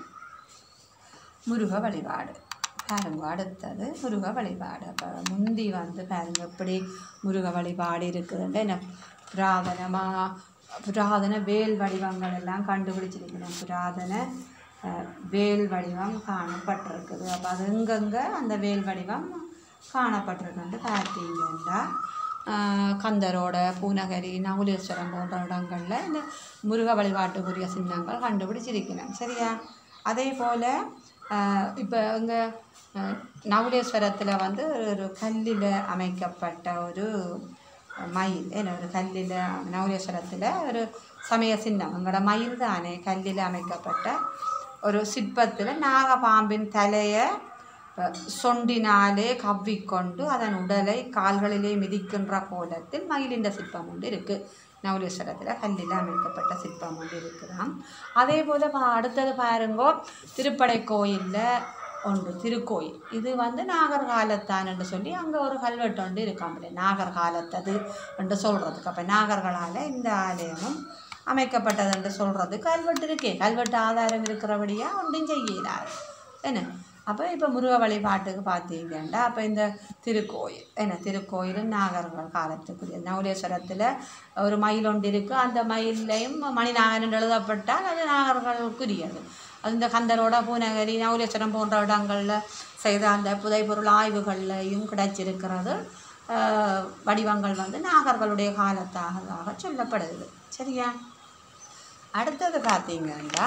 முருக வழிபாடு பாருங்க அடுத்தது முருக வழிபாடு அப்போ முந்தி வந்து பாருங்க எப்படி முருக வழிபாடு இருக்குதுன்ட்டு என்ன புராதனமாக புராதன வேல் வடிவங்கள் எல்லாம் கண்டுபிடிச்சிருக்கணும் புராதன அஹ், வேல் வடிவம் காணப்பட்டிருக்குது அப்போ அது எங்கெங்கே அந்த வேல் வடிவம் காணப்பட்டிருக்குன்ட்டு பார்த்தீங்கன்னா ஆஹ் கந்தரோட பூநகரி நகுலேஸ்வரம் போன்ற இடங்களில் இந்த முருக வழிபாட்டுக்குரிய சின்னங்கள் கண்டுபிடிச்சிருக்கணும் சரியா அதே போல் இப்போ இங்கே நகுலேஸ்வரத்தில் வந்து ஒரு கல்லில் அமைக்கப்பட்ட ஒரு மயில் என்ன ஒரு கல்லில் நகுலேஸ்வரத்தில் ஒரு சமய சின்னம் எங்களோட மயில் தானே கல்லில் அமைக்கப்பட்ட ஒரு சிற்பத்தில் நாகபாம்பின் தலையை அஹ், சொண்டினாலே கவ்விக்கொண்டு அதன் உடலை கால்களிலே மிதிக்கின்ற கோலத்தில் மயிலின்ற சிற்பம் ஒன்று இருக்குது நவலேஸ்வரத்தில் கல்லில் அமைக்கப்பட்ட சிற்பம் ஒன்று இருக்குதாம் அதே போல் பா- அடுத்தது பாருங்கோ திருப்படை கோயிலில் ஒன்று திருக்கோயில் இது வந்து நாகர் காலத்தான் என்று சொல்லி அங்கே ஒரு கல்வெட்டு ஒன்று இருக்காமலே நாகர் காலத்தது என்று சொல்கிறதுக்கு அப்போ நாகர்களால் இந்த ஆலயமும் அமைக்கப்பட்டது என்று சொல்கிறது கல்வெட்டு இருக்கே கல்வெட்டு ஆதாரம் இருக்கிறபடியா ஒன்றும் செய்யலாது என்ன அப்போ இப்போ முருக வழிபாட்டுக்கு பார்த்தீங்கன்னா அப்போ இந்த திருக்கோயில் என்ன திருக்கோயில் நாகர்கள் காலத்துக்குரிய நவலேஸ்வரத்தில் ஒரு மயில் ஒன்று இருக்குது அந்த மயிலையும் மணிநாகன் என்று எழுதப்பட்டால் அது நாகர்களுக்குரியது அது இந்த கந்தரோட பூநகரி நவலேஸ்வரம் போன்ற இடங்களில் செய்த அந்த புதைப்பொருள் ஆய்வுகள்லையும் கிடைச்சிருக்கிறது ஆஹ் வடிவங்கள் வந்து நாகர்களுடைய காலத்தாக சொல்லப்படுது சரியா அடுத்தது பார்த்தீங்கன்னா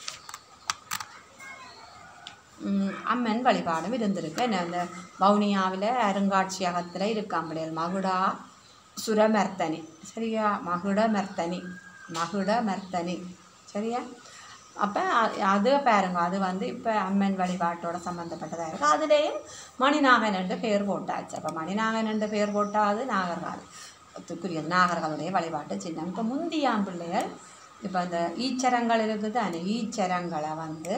ம், அம்மன் வழிபாடும் இருந்திருக்கு என்ன இந்த வவுனியாவில் அருங்காட்சியகத்தில் இருக்காம்படியல் மகுடா சுரமர்த்தனி சரியா மகுட மர்த்தனி மகுட மர்த்தனி சரியா அப்போ அது பாருங்க அது வந்து இப்போ அம்மன் வழிபாட்டோட சம்மந்தப்பட்டதாக இருக்குது அதுலேயும் மணிநாகன் என்று பேர் போட்டாச்சு அப்போ மணிநாகன் என்று பேர் போட்டால் அது நாகர்கால் நாகர்களுடைய வழிபாட்டு சின்னம் இப்போ முந்தியாம் பிள்ளைகள் இப்போ அந்த ஈச்சரங்கள் இருக்குது தானே ஈச்சரங்களை வந்து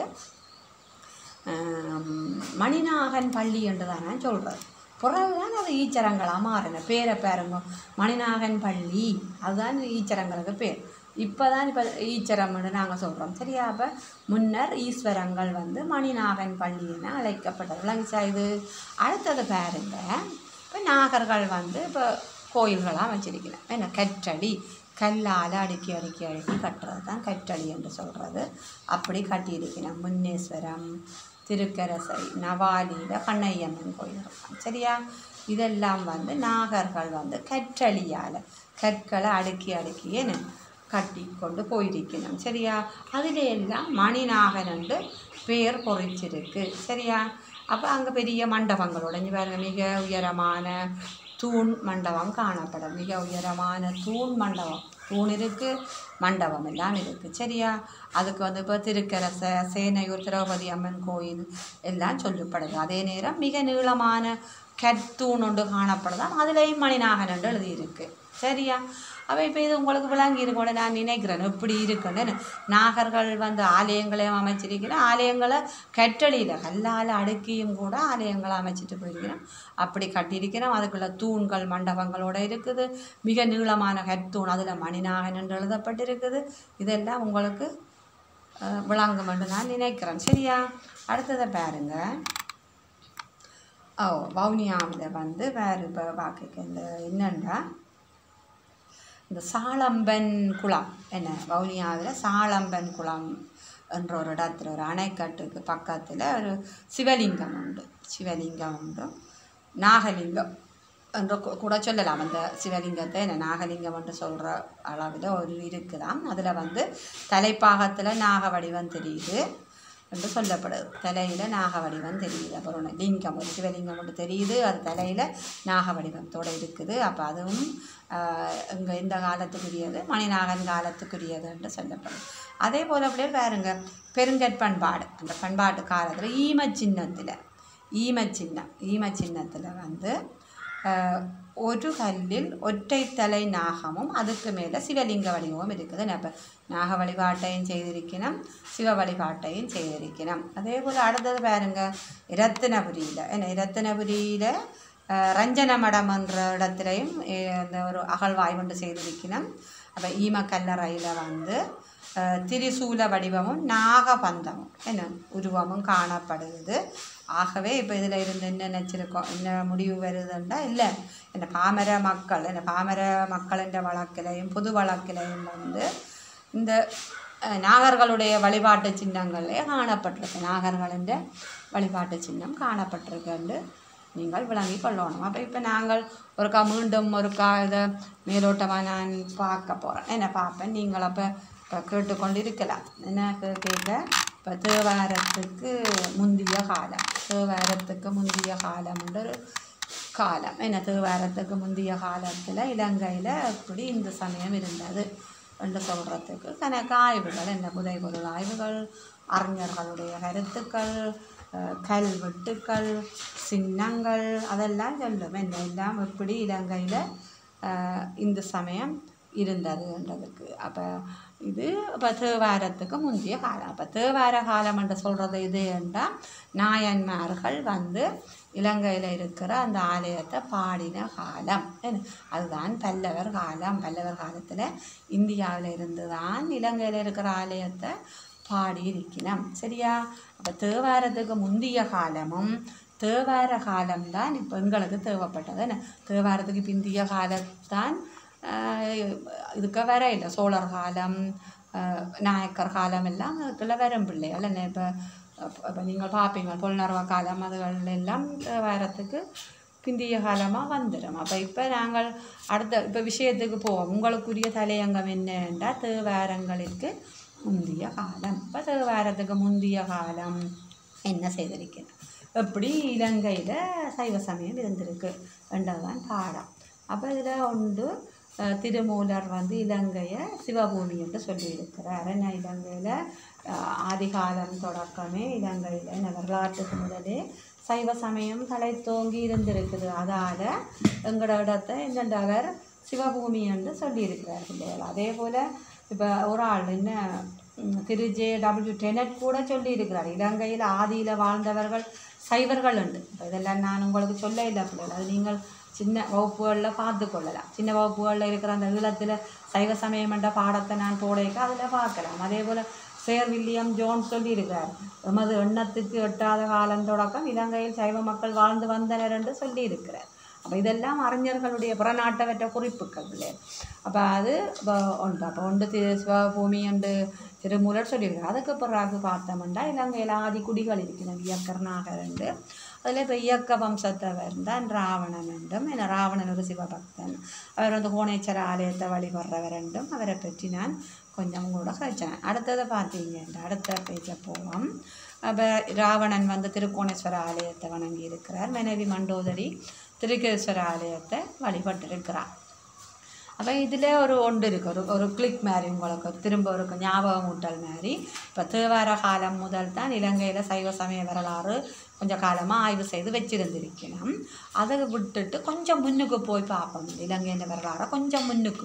ஆம், மணிநாகன் பள்ளி என்று தான் நான் சொல்கிறது பிறகுதான் அது ஈச்சரங்களாக மாறின பேரை பாருங்க மணிநாகன் பள்ளி அதுதான் ஈச்சரங்களுக்கு பேர் இப்போ தான் இப்போ ஈச்சரம்னு நாங்கள் சொல்கிறோம் சரியா அப்போ முன்னர் ஈஸ்வரங்கள் வந்து மணிநாகன் பள்ளி என அழைக்கப்பட்டது விளங்குச்சா இது அடுத்தது பாருங்க இப்போ நாகர்கள் வந்து இப்போ கோயில்களாக வச்சிருக்கிறேன் என்ன கற்றடி கல்லால் அடுக்கி அடுக்கி அடுக்கி கட்டுறது தான் கற்றடி என்று சொல்கிறது அப்படி கட்டியிருக்கிறேன் முன்னேஸ்வரம் திருக்கரசை நவாலியில் கண்ணையம்மன் கோயில் இருக்கான் சரியா இதெல்லாம் வந்து நாகர்கள் வந்து கற்றளியால் கற்களை அடுக்கி அடுக்கி என்ன கட்டி கொண்டு போயிருக்கணும் சரியா அதில் எல்லாம் மணிநாகன் என்று பேர் பொறிச்சிருக்கு சரியா அப்போ அங்கே பெரிய மண்டபங்களோட இங்கே பாருங்க மிக உயரமான தூண் மண்டபம் காணப்படும் மிக உயரமான தூண் மண்டபம் தூண் இருக்குது மண்டபம் எல்லாம் இருக்குது சரியா அதுக்கு வந்து இப்போ திருக்கரச சேனையூர் திரௌபதி அம்மன் கோயில் எல்லாம் சொல்லப்படுது அதே நேரம் மிக நீளமான கற்தூண் ஒன்று காணப்படுதான் அதுலேயும் மணிநாகன் என்று எழுதியிருக்கு சரியா அப்போ இப்போ இது உங்களுக்கு விளங்கி இருக்கும்னு நான் நினைக்கிறேன் எப்படி இருக்குன்னு நாகர்கள் வந்து ஆலயங்களையும் அமைச்சிருக்கிறேன் ஆலயங்களை கட்டளியில் கல்லால் அடுக்கியும் கூட ஆலயங்களை அமைச்சிட்டு போயிருக்கிறேன் அப்படி கட்டியிருக்கிறோம் அதுக்குள்ள தூண்கள் மண்டபங்களோட இருக்குது மிக நீளமான கற்தூண் அதில் மணிநாகன் என்று எழுதப்பட்டிருக்குது இதெல்லாம் உங்களுக்கு அஹ், விளங்கும் என்று நான் நினைக்கிறேன் சரியா அடுத்ததை பாருங்க ஓ வவுனியாவில் வந்து வேறு இப்போ பார்க்க இந்த என்னண்டா இந்த சாளம்பன் குளம் என்ன வவுனியாவில் சாளம்பன் குளம் என்ற ஒரு இடத்துல ஒரு அணைக்கட்டுக்கு பக்கத்தில் ஒரு சிவலிங்கம் உண்டு சிவலிங்கம் உண்டு நாகலிங்கம் என்று கூ- கூட சொல்லலாம் அந்த சிவலிங்கத்தை என்ன நாகலிங்கம் என்று சொல்கிற அளவில் ஒரு இருக்குதாம் அதில் வந்து தலைப்பாகத்தில் நாக வடிவம் தெரியுது என்று சொல்லப்படுது தலையில் நாக வடிவம் தெரியுது அப்புறம் ஒண்ணு லிங்கம் ஒரு சிவலிங்கம் ஒன்று தெரியுது அது தலையில் நாக வடிவத்தோடு இருக்குது அப்போ அதுவும் இங்கே இந்த காலத்துக்குரியது மணிநாகன் காலத்துக்குரியது என்று சொல்லப்படுது அதே போல் அப்படியே பாருங்க பெருங்கற் பண்பாடு அந்த பண்பாட்டு காலத்தில் ஈம சின்னத்தில் ஈம சின்னம் ஈம சின்னத்தில் வந்து ஆஹ், ஒரு கல்லில் ஒற்றைத்தலை நாகமும் அதுக்கு மேலே சிவலிங்க வடிவமும் இருக்குது அப்போ நாக வழிபாட்டையும் செய்திருக்கணும் சிவ வழிபாட்டையும் செய்திருக்கணும் அதே போல் அடுத்தது பாருங்க இரத்தினபுரியில் என்ன இரத்தினபுரியில் ரஞ்சன மடம் என்ற இடத்துலையும் அஹ், இந்த ஒரு அகழ்வாய் ஒன்று செய்திருக்கணும் அப்போ ஈம கல்லறையில் வந்து அஹ், திரிசூல வடிவமும் நாகபந்தமும் என்ன உருவமும் காணப்படுது ஆகவே இப்போ இதில் இருந்து என்ன நினச்சிருக்கோம் என்ன முடிவு வருதுண்டா இல்லை என்ன பாமர மக்கள் என்ன பாமர மக்களின் வழக்கிலையும் பொது வழக்கிலையும் வந்து இந்த அஹ், நாகர்களுடைய வழிபாட்டு சின்னங்களே காணப்பட்டிருக்கு நாகர்களின் வழிபாட்டு சின்னம் காணப்பட்டிருக்குன்னு நீங்கள் விளங்கி கொள்ளணும் அப்போ இப்போ நாங்கள் ஒருக்கா மீண்டும் ஒருக்கா இதை மேலோட்டமாக நான் பார்க்க போகிறேன் என்ன பார்ப்பேன் நீங்கள் அப்போ இப்போ கேட்டுக்கொண்டு இருக்கலாம் என்ன கே- கேட்க இப்போ தேவாரத்துக்கு முந்திய காலம் தேவாரத்துக்கு முந்திய காலம் ஒரு காலம் என்ன தேவாரத்துக்கு முந்திய காலத்தில் இலங்கையில் எப்படி இந்த சமயம் இருந்தது என்று சொல்கிறதுக்கு கணக்கு ஆய்வுகள் என்ன புதைபொருள் ஆய்வுகள் அறிஞர்களுடைய கருத்துக்கள் அஹ், கல்வெட்டுக்கள் சின்னங்கள் அதெல்லாம் சொல்லும் என்ன எல்லாம் எப்படி இலங்கையில் இந்த சமயம் இருந்ததுன்றதுக்கு அப்போ இது இப்போ தேவாரத்துக்கு முந்தைய காலம் அப்போ தேவார காலம் என்று சொல்கிறது இது என்றால் நாயன்மார்கள் வந்து இலங்கையில் இருக்கிற அந்த ஆலயத்தை பாடின காலம் என்ன அதுதான் பல்லவர் காலம் பல்லவர் காலத்தில் இந்தியாவில் இருந்து தான் இலங்கையில் இருக்கிற ஆலயத்தை பாடி இருக்கணும் சரியா அப்போ தேவாரத்துக்கு முந்திய காலமும் தேவார காலம்தான் இப்போ எங்களுக்கு தேவைப்பட்டது என்ன தேவாரத்துக்கு பிந்திய காலத்தான் ஆஹ், இதுக்கு வர இல்லை சோழர் காலம் ஆஹ், நாயக்கர் காலம் எல்லாம் அதுக்குள்ள வரும் பிள்ளைகள் என்ன இப்போ இப்போ நீங்கள் பார்ப்பீங்க பொல்நர்வ காலம் அதுகள் எல்லாம் தேவாரத்துக்கு பிந்திய காலமாக வந்துடும் அப்போ இப்போ நாங்கள் அடுத்த இப்போ விஷயத்துக்கு போவோம் உங்களுக்குரிய தலையங்கம் என்னன்னா தேவாரங்களுக்கு முந்திய காலம் இப்போ தேவாரத்துக்கு முந்திய காலம் என்ன செய்திருக்கிறேன் எப்படி இலங்கையில் சைவ சமயம் இருந்திருக்கு என்றதான் பாடம் அப்போ இதில் உண்டு அஹ், திருமூலர் வந்து இலங்கையை சிவபூமி என்று சொல்லியிருக்கிறார் என்ன இலங்கையில் ஆதிகாலம் தொடக்கமே இலங்கையில் என்ன வரலாற்றுக்கு முதலே சைவ சமயம் தலை தோங்கி இருந்திருக்குது அதால் எங்களோட இடத்தை என்னண்டவர் சிவபூமி என்று சொல்லியிருக்கிறார் பிள்ளைகள் அதே போல் இப்போ ஒரு ஆள் என்ன ம், திரு ஜே டபிள்யூ டெனட் கூட சொல்லியிருக்கிறார் இலங்கையில் ஆதியில் வாழ்ந்தவர்கள் சைவர்கள் உண்டு இப்போ இதெல்லாம் நான் உங்களுக்கு சொல்ல இல்லை பிள்ளைகள் அது நீங்கள் சின்ன வகுப்புகளில் பார்த்து கொள்ளலாம் சின்ன வகுப்புகளில் இருக்கிற அந்த ஈழத்தில் சைவ சமயம் என்ற பாடத்தை நான் போடைக்க அதில் பார்க்கலாம் அதே போல் சேர் வில்லியம் ஜோன் சொல்லியிருக்கிறார் எமது எண்ணத்துக்கு எட்டாத காலம் தொடக்கம் இலங்கையில் சைவ மக்கள் வாழ்ந்து வந்தனர் என்று சொல்லியிருக்கிறார் அப்போ இதெல்லாம் அறிஞர்களுடைய புறநாட்டவற்ற குறிப்புகள் இல்லை அப்போ அது இப்போ உண்டு அப்போ உண்டு திரு சிவபூமி என்று திருமூலர் சொல்லியிருக்காரு அதுக்கு பிறகு பார்த்தோம்னா இலங்கையில் ஆதி குடிகள் இருக்கிறது இயக்கர்நாகர் என்று அதில் இப்போ இயக்க வம்சத்தவர் தான் ராவணன் என்றும் என்ன ராவணன் ஒரு சிவபக்தன் அவர் வந்து கோணேச்சர ஆலயத்தை வழிபடுறவர் என்றும் அவரை பற்றி நான் கொஞ்சம் கூட கழிச்சேன் அடுத்ததை பார்த்தீங்கன்னா அடுத்த பேஜை போவோம் அப்போ ராவணன் வந்து திருக்கோணேஸ்வர ஆலயத்தை வணங்கி இருக்கிறார் மனைவி மண்டோதரி திருக்கேஸ்வர ஆலயத்தை வழிபட்டிருக்கிறார் அப்போ இதில் ஒரு ஒன்று இருக்குது ஒரு ஒரு கிளிக் மாதிரி உங்களுக்கு ஒரு திரும்ப ஒரு ஞாபகம் ஊட்டல் மாதிரி இப்போ தேவார காலம் முதல் தான் இலங்கையில் சைவ சமய வரலாறு கொஞ்சம் காலமாக ஆய்வு செய்து வச்சிருந்திருக்கணும் அதை விட்டுட்டு கொஞ்சம் முன்னுக்கு போய் பார்ப்போம் இலங்கையின் வரலாறை கொஞ்சம் முன்னுக்கு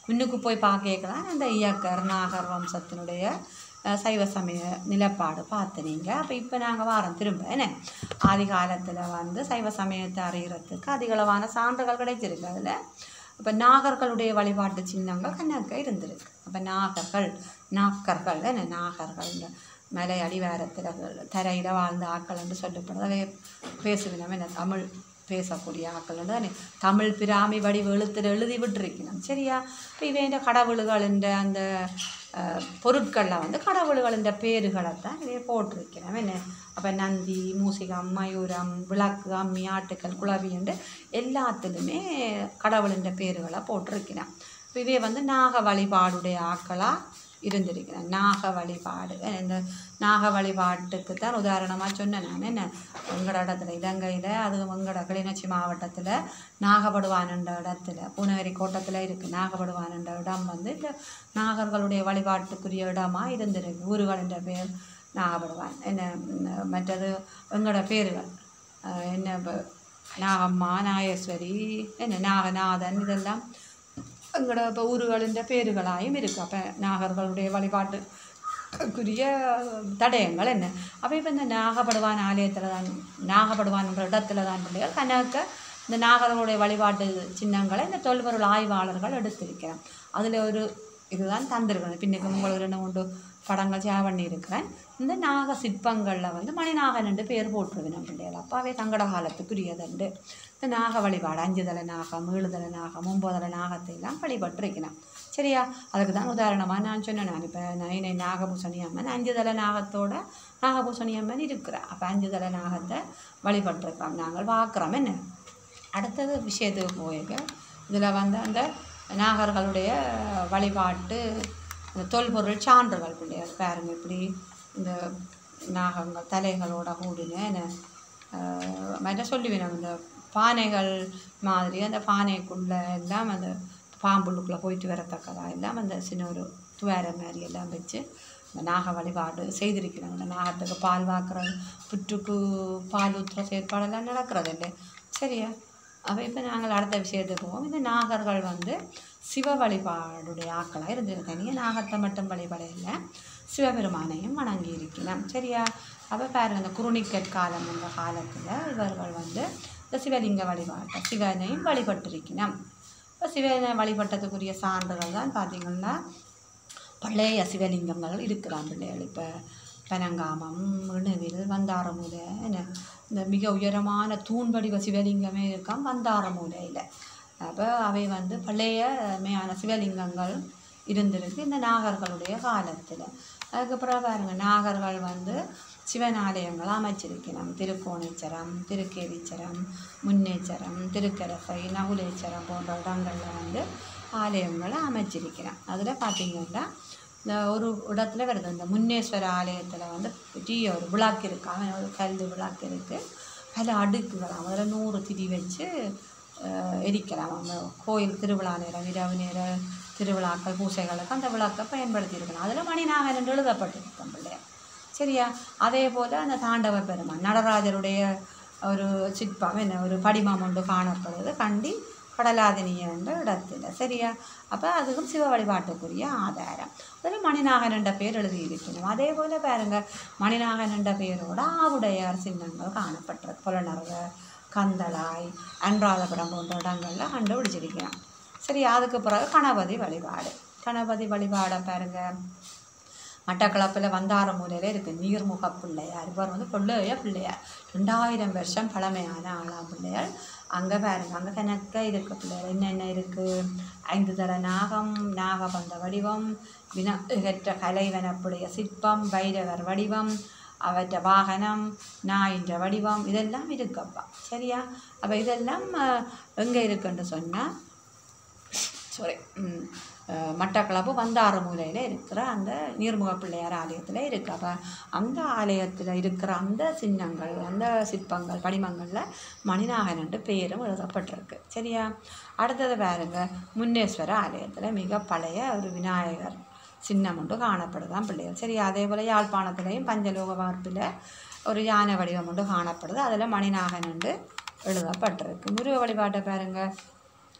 முன்னுக்கு போய் பார்க்க தான் அந்த இயக்கர் நாகர் வம்சத்தினுடைய அஹ், சைவ சமய நிலப்பாடு பார்த்து நீங்கள் அப்போ இப்போ நாங்கள் வாரம் திரும்ப என்ன ஆதி காலத்தில் வந்து சைவ சமயத்தை அறிகிறதுக்கு அதிகளவான சான்றுகள் கிடைச்சிருக்கு அதில் இப்போ நாகர்களுடைய வழிபாட்டு சின்னங்கள் கண்ணாக்க இருந்திருக்கு அப்போ நாகர்கள் நாக்கர்கள் என்ன நாகர்கள் இந்த மலை அடிவாரத்தில் தரையில் வாழ்ந்த ஆக்கள் என்று சொல்லப்படுது அவை பேசுவினம் என்ன தமிழ் பேசக்கூடிய ஆக்கள் தானே தமிழ் பிராமி வடிவ எழுத்தில் எழுதி விட்டுருக்கணும் சரியா இப்போ இவைன்ற கடவுள்களின்ற அந்த அஹ், பொருட்களில் வந்து கடவுள்களின்ற பேருகளை தான் இவைய போட்டிருக்கணும் என்ன அப்போ நந்தி மூசிகம் மயூரம் விளக்கு அம்மி ஆட்டுக்கள் குளவி என்று எல்லாத்துலேயுமே கடவுளின்ற பேருகளை போட்டிருக்கிறேன் இப்போ இவை வந்து நாக வழிபாடுடைய ஆக்களாக இருந்திருக்கிறேன் நாக வழிபாடு அஹ் இந்த நாக வழிபாட்டுக்கு தான் உதாரணமாக சொன்னேன் நான் என்ன எங்களோட இடத்துல இலங்கையில் அது எங்களோட கிளிநொச்சி மாவட்டத்தில் நாகப்படுவானன்ற இடத்துல பூனகிரி கோட்டத்தில் இருக்குது நாகப்படுவானன்ற இடம் வந்து இந்த நாகர்களுடைய வழிபாட்டுக்குரிய இடமா இருந்திருக்கு ஊர்களின்ற பேர் நாகப்படுவான் என்ன ம், மற்றது எங்களோட பேர்கள் அஹ் என்ன இப்போ நாகம்மா நாகேஸ்வரி என்ன நாகநாதன் இதெல்லாம் எங்களோட இப்போ ஊர்களின் பேருகளாயும் இருக்குது அப்போ நாகர்களுடைய வழிபாட்டுக்குரிய தடயங்கள் என்ன அப்போ இப்போ இந்த நாகப்படுவான் ஆலயத்தில் தான் நாகப்படுவான்ன்ற இடத்துல தான் பிள்ளைகள் கணக்க இந்த நாகர்களுடைய வழிபாட்டு சின்னங்களை இந்த தொல்பொருள் ஆய்வாளர்கள் எடுத்திருக்கிறேன் அதில் ஒரு இதுதான் தந்திருக்கணும் பின்னுக்கு உங்களுக்கு ரெண்டு மூன்று படங்கள் சேவ் பண்ணியிருக்கிறேன் இந்த நாக சிற்பங்களில் வந்து மணிநாகன் என்று பேர் போட்டிருக்கணும் பிள்ளைகள் அப்பாவே தங்கட காலத்துக்குரியதுண்டு இந்த நாக வழிபாடு அஞ்சு தலை நாகம் ஏழு தலை நாகம் ஒம்பது தலை நாகத்தை எல்லாம் வழிபட்டிருக்கணும் சரியா அதுக்கு தான் உதாரணமாக நான் சொன்னேன் நான் இப்போ நைனை நாகபூசணி அம்மன் அஞ்சு தலை நாகத்தோட நாகபூசணி அம்மன் இருக்கிறா அப்போ அஞ்சு தலை நாகத்தை வழிபட்டிருக்கிறோம் நாங்கள் பார்க்குறோம் என்ன அடுத்தது விஷயத்துக்கு போயிருக்க இதில் வந்து அந்த நாகர்களுடைய வழிபாட்டு இந்த தொல்பொருள் சான்றுகள் பிள்ளையார் பாருங்க இப்படி இந்த நாகங்கள் தலைகளோட கூடின என்ன ஆஹ் மற்ற சொல்லுவேன் இந்த பானைகள் மாதிரி அந்த பானைக்குள்ளே எல்லாம் அந்த பாம்புள்ளுக்குள்ளே போயிட்டு வரத்தக்கதா எல்லாம் அந்த சின்ன ஒரு துவார மாதிரி எல்லாம் வச்சு இந்த நாக வழிபாடு செய்திருக்கிறாங்க இந்த நாகத்துக்கு பால் வாக்குறது புற்றுக்கு பால் ஊற்றுற செயற்பாடெல்லாம் நடக்கிறது இல்லை சரியா அப்போ இப்போ நாங்கள் அடுத்த விஷயத்துக்கு போவோம் இந்த நாகர்கள் வந்து சிவ வழிபாடுடைய ஆக்களாக இருந்திருக்காங்க நாகத்தை மட்டும் வழிபட இல்லை சிவபெருமானையும் வணங்கி இருக்கிறோம் சரியா அப்போ பாருங்க இந்த குருணிக்கட் காலம் என்ற காலத்தில் இவர்கள் வந்து இந்த சிவலிங்க வழிபாட்டை சிவனையும் வழிபட்டிருக்கிறோம் இப்போ சிவனை வழிபட்டதுக்குரிய சான்றுகள் தான் பார்த்தீங்கன்னா பழைய சிவலிங்கங்கள் இருக்கிறான் பிள்ளைகள் இப்போ பனங்காமம் இணுவில் வந்தாரமூலை என்ன இந்த மிக உயரமான தூண் வடிவ சிவலிங்கமே இருக்கான் வந்தாரமூலையில் அப்போ அவை வந்து பழைய மையான சிவலிங்கங்கள் இருந்திருக்கு இந்த நாகர்களுடைய காலத்தில் அதுக்கப்புறம் பாருங்க நாகர்கள் வந்து சிவனாலயங்கள் அமைச்சிருக்கணும் திருக்கோணேச்சரம் திருக்கேதீச்சரம் முன்னேச்சரம் திருக்கரசை நகுலேச்சரம் போன்ற இடங்களில் வந்து ஆலயங்களை அமைச்சிருக்கிறேன் அதில் பார்த்தீங்கன்னா இந்த ஒரு இடத்துல வருது இந்த முன்னேஸ்வர ஆலயத்தில் வந்து பெரிய ஒரு விளக்கு இருக்கு அவன் ஒரு கல் விளக்கு இருக்குது பல அடுக்குகளாம் அதில் நூறு திரி வச்சு அஹ், எரிக்கலாம் அந்த கோயில் திருவிழா நேரம் இரவு நேர திருவிழாக்கள் பூசைகளுக்கு அந்த விளக்கை பயன்படுத்தியிருக்கலாம் அதில் மணிநாகன் என்று எழுதப்பட்டிருக்கும் பிள்ளையார் சரியா அதே போல் அந்த தாண்டவ பெருமான் நடராஜருடைய ஒரு சிற்பம் என்ன ஒரு படிமம் ஒன்று காணப்படுது கண்டி கடலாதினி என்ற இடத்துல சரியா அப்போ அதுவும் சிவ வழிபாட்டுக்குரிய ஆதாரம் அதில் மணிநாகன் என்ற பேர் எழுதியிருக்கணும் அதே போல் பாருங்க மணிநாகன் என்ற பேரோட ஆவுடையார் சின்னங்கள் காணப்பட்டிருக்கு புலனர்வ கந்தளாய் அன்றாதபுரம் போன்ற இடங்களில் கண்டுபிடிச்சிருக்கிறோம் சரி அதுக்கு பிறகு கணபதி வழிபாடு கணபதி வழிபாடை பாருங்க மட்டக்களப்பில் வந்தாரமூலையில் இருக்குது நீர்முக பிள்ளையார் இவர் வந்து பிள்ளைய பிள்ளையார் ரெண்டாயிரம் வருஷம் பழமையான ஆளாம் பிள்ளையார் அங்கே பாருங்க அங்கே கணக்க இருக்கு பிள்ளையார் என்னென்ன இருக்குது ஐந்து தர நாகம் நாகபந்த வடிவம் வினகற்ற கலைவனப்புடைய சிற்பம் பைரவர் வடிவம் அவற்ற வாகனம் நாயின்ற வடிவம் இதெல்லாம் இருக்குப்பா சரியா அப்போ இதெல்லாம் எங்கே இருக்குன்னு சொன்னால் சாரி மட்டக்களப்பு வந்தாரமூலையில் இருக்கிற அந்த நீர்முக பிள்ளையார் ஆலயத்தில் இருக்கு அப்போ அந்த ஆலயத்தில் இருக்கிற அந்த சின்னங்கள் அந்த சிற்பங்கள் படிமங்களில் மணிநாகன் என்று பெயரும் எழுதப்பட்டிருக்கு சரியா அடுத்தது பாருங்க முன்னேஸ்வர ஆலயத்தில் மிக பழைய ஒரு விநாயகர் சின்னம் ஒன்று காணப்படுதான் பிள்ளைகள் சரி அதே போல் யாழ்ப்பாணத்துலேயும் பஞ்சலோக வார்ப்பில் ஒரு யானை வடிவம் ஒன்று காணப்படுது அதில் மணிநாகன் என்று எழுதப்பட்டிருக்கு முருக வழிபாட்டை பாருங்க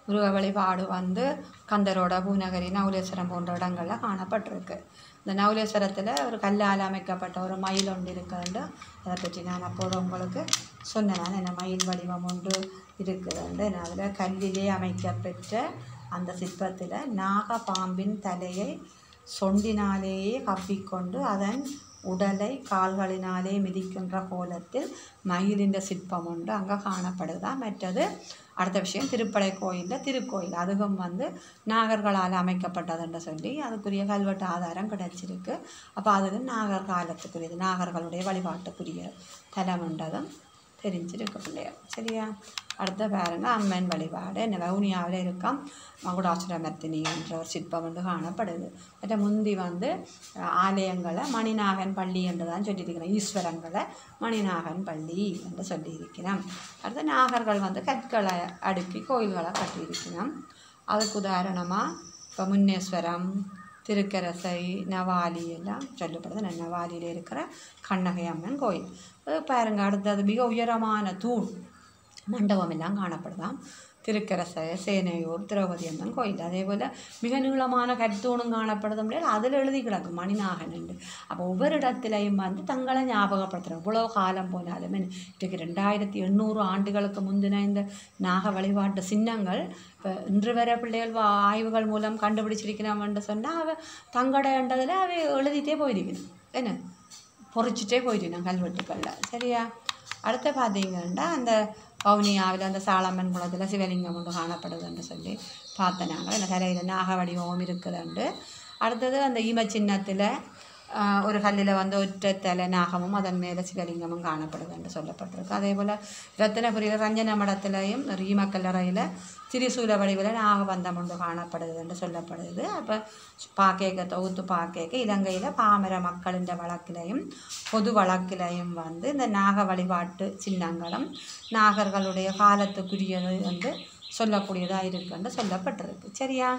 முருக வழிபாடு வந்து கந்தரோட பூநகரி நவுலேஸ்வரம் போன்ற இடங்களில் காணப்பட்டிருக்கு இந்த நவுலேஸ்வரத்தில் ஒரு கல்லால் அமைக்கப்பட்ட ஒரு மயில் ஒன்று இருக்குதுண்டு அதை பற்றி நான் அப்போது உங்களுக்கு சொன்னேன் நான் என்ன மயில் வடிவம் ஒன்று இருக்குதுண்டு நான் அதில் கல்லிலே அமைக்கப்பெற்ற அந்த சிற்பத்தில் நாகபாம்பின் தலையை சொண்டினாலேயே கவ்விக்கொண்டு அதன் உடலை கால்களினாலே மிதிக்கின்ற கோலத்தில் மயிலின் சிற்பம் உண்டு அங்கே காணப்படுதா மற்றது அடுத்த விஷயம் திருப்படை கோயிலில் திருக்கோயில் அதுவும் வந்து நாகர்களால் அமைக்கப்பட்டதுன்னு சொல்லி அதுக்குரிய கல்வெட்டு ஆதாரம் கிடைச்சிருக்கு அப்போ அது நாகர் காலத்துக்குரியது நாகர்களுடைய வழிபாட்டுக்குரிய தலம்ன்றதும் தெரிஞ்சிருக்கு பிள்ளையர் சரியா அடுத்த பாருங்க அம்மன் வழிபாடு என்ன வவுனியாவில் இருக்கும் மகுடாசுரமர்த்தினி என்ற ஒரு சிற்பம் வந்து காணப்படுது மற்ற முந்தி வந்து அஹ், ஆலயங்களை மணிநாகன் பள்ளி என்று தான் சொல்லியிருக்கிறோம் ஈஸ்வரங்களை மணிநாகன் பள்ளி என்று சொல்லியிருக்கிறோம் அடுத்து நாகர்கள் வந்து கற்களை அடுக்கி கோயில்களை கட்டியிருக்கிறோம் அதுக்கு உதாரணமாக இப்போ முன்னேஸ்வரம் திருக்கரசை நவாலி எல்லாம் சொல்லப்படுது ந- நவாலியில் இருக்கிற கண்ணகை அம்மன் கோயில் அது பாருங்க அடுத்தது மிக உயரமான தூண் மண்டபம் எல்லாம் காணப்படுதாம் திருக்கரசை சேனையூர் திரௌபதி அம்மன் கோயில் அதே போல் மிக நீளமான கற்தூணும் காணப்படுது முடியாது அதில் எழுதி கிடக்கும் மணிநாகன் என்று அப்போ ஒவ்வொரு இடத்துலையும் வந்து தங்களை ஞாபகப்படுத்துகிறோம் இவ்வளோ காலம் போனாலும் இன்றைக்கு ரெண்டாயிரத்தி எண்ணூறு ஆண்டுகளுக்கு முந்தின இந்த நாக வழிபாட்டு சின்னங்கள் இப்போ இன்று வரை பிள்ளைகள் வா- ஆய்வுகள் மூலம் கண்டுபிடிச்சிருக்கிறோம்னு சொன்னால் அவ தங்கடன்றதில் அவை எழுதிட்டே போயிருக்கணும் என்ன பொறிச்சிட்டே போயிட்டேன் கல்வெட்டுக்களில் சரியா அடுத்து பார்த்தீங்கன்னா அந்த பவுனியாவில் அந்த சாலம்மன் குளத்தில் சிவலிங்கம் ஒன்று காணப்படுதுன்னு சொல்லி பார்த்தேன் நாங்கள் அந்த தலையில் நாக வடிவம் இருக்குதுண்டு அடுத்தது அந்த ஈம சின்னத்தில் ஆஹ், ஒரு கல்லில் வந்து ஒற்றை தலை நாகமும் அதன் மேலே சிவலிங்கமும் காணப்படுதுன்னு சொல்லப்பட்டிருக்கு அதே போல் ரத்தினபுரியில் ரஞ்சன மடத்திலையும் ஒரு ஈமக்கல்லறையில் திரிசூல வடிவில் நாகபந்தம் ஒன்று காணப்படுதுன்னு சொல்லப்படுது அப்போ பாக்கேக்க தொகுத்து பாக்கேக்க இலங்கையில் பாமர மக்களின் வழக்கிலையும் பொது வழக்கிலையும் வந்து இந்த நாக வழிபாட்டு சின்னங்களும் நாகர்களுடைய காலத்துக்குரியது என்று சொல்லக்கூடியதாக இருக்குன்னு சொல்லப்பட்டிருக்கு சரியா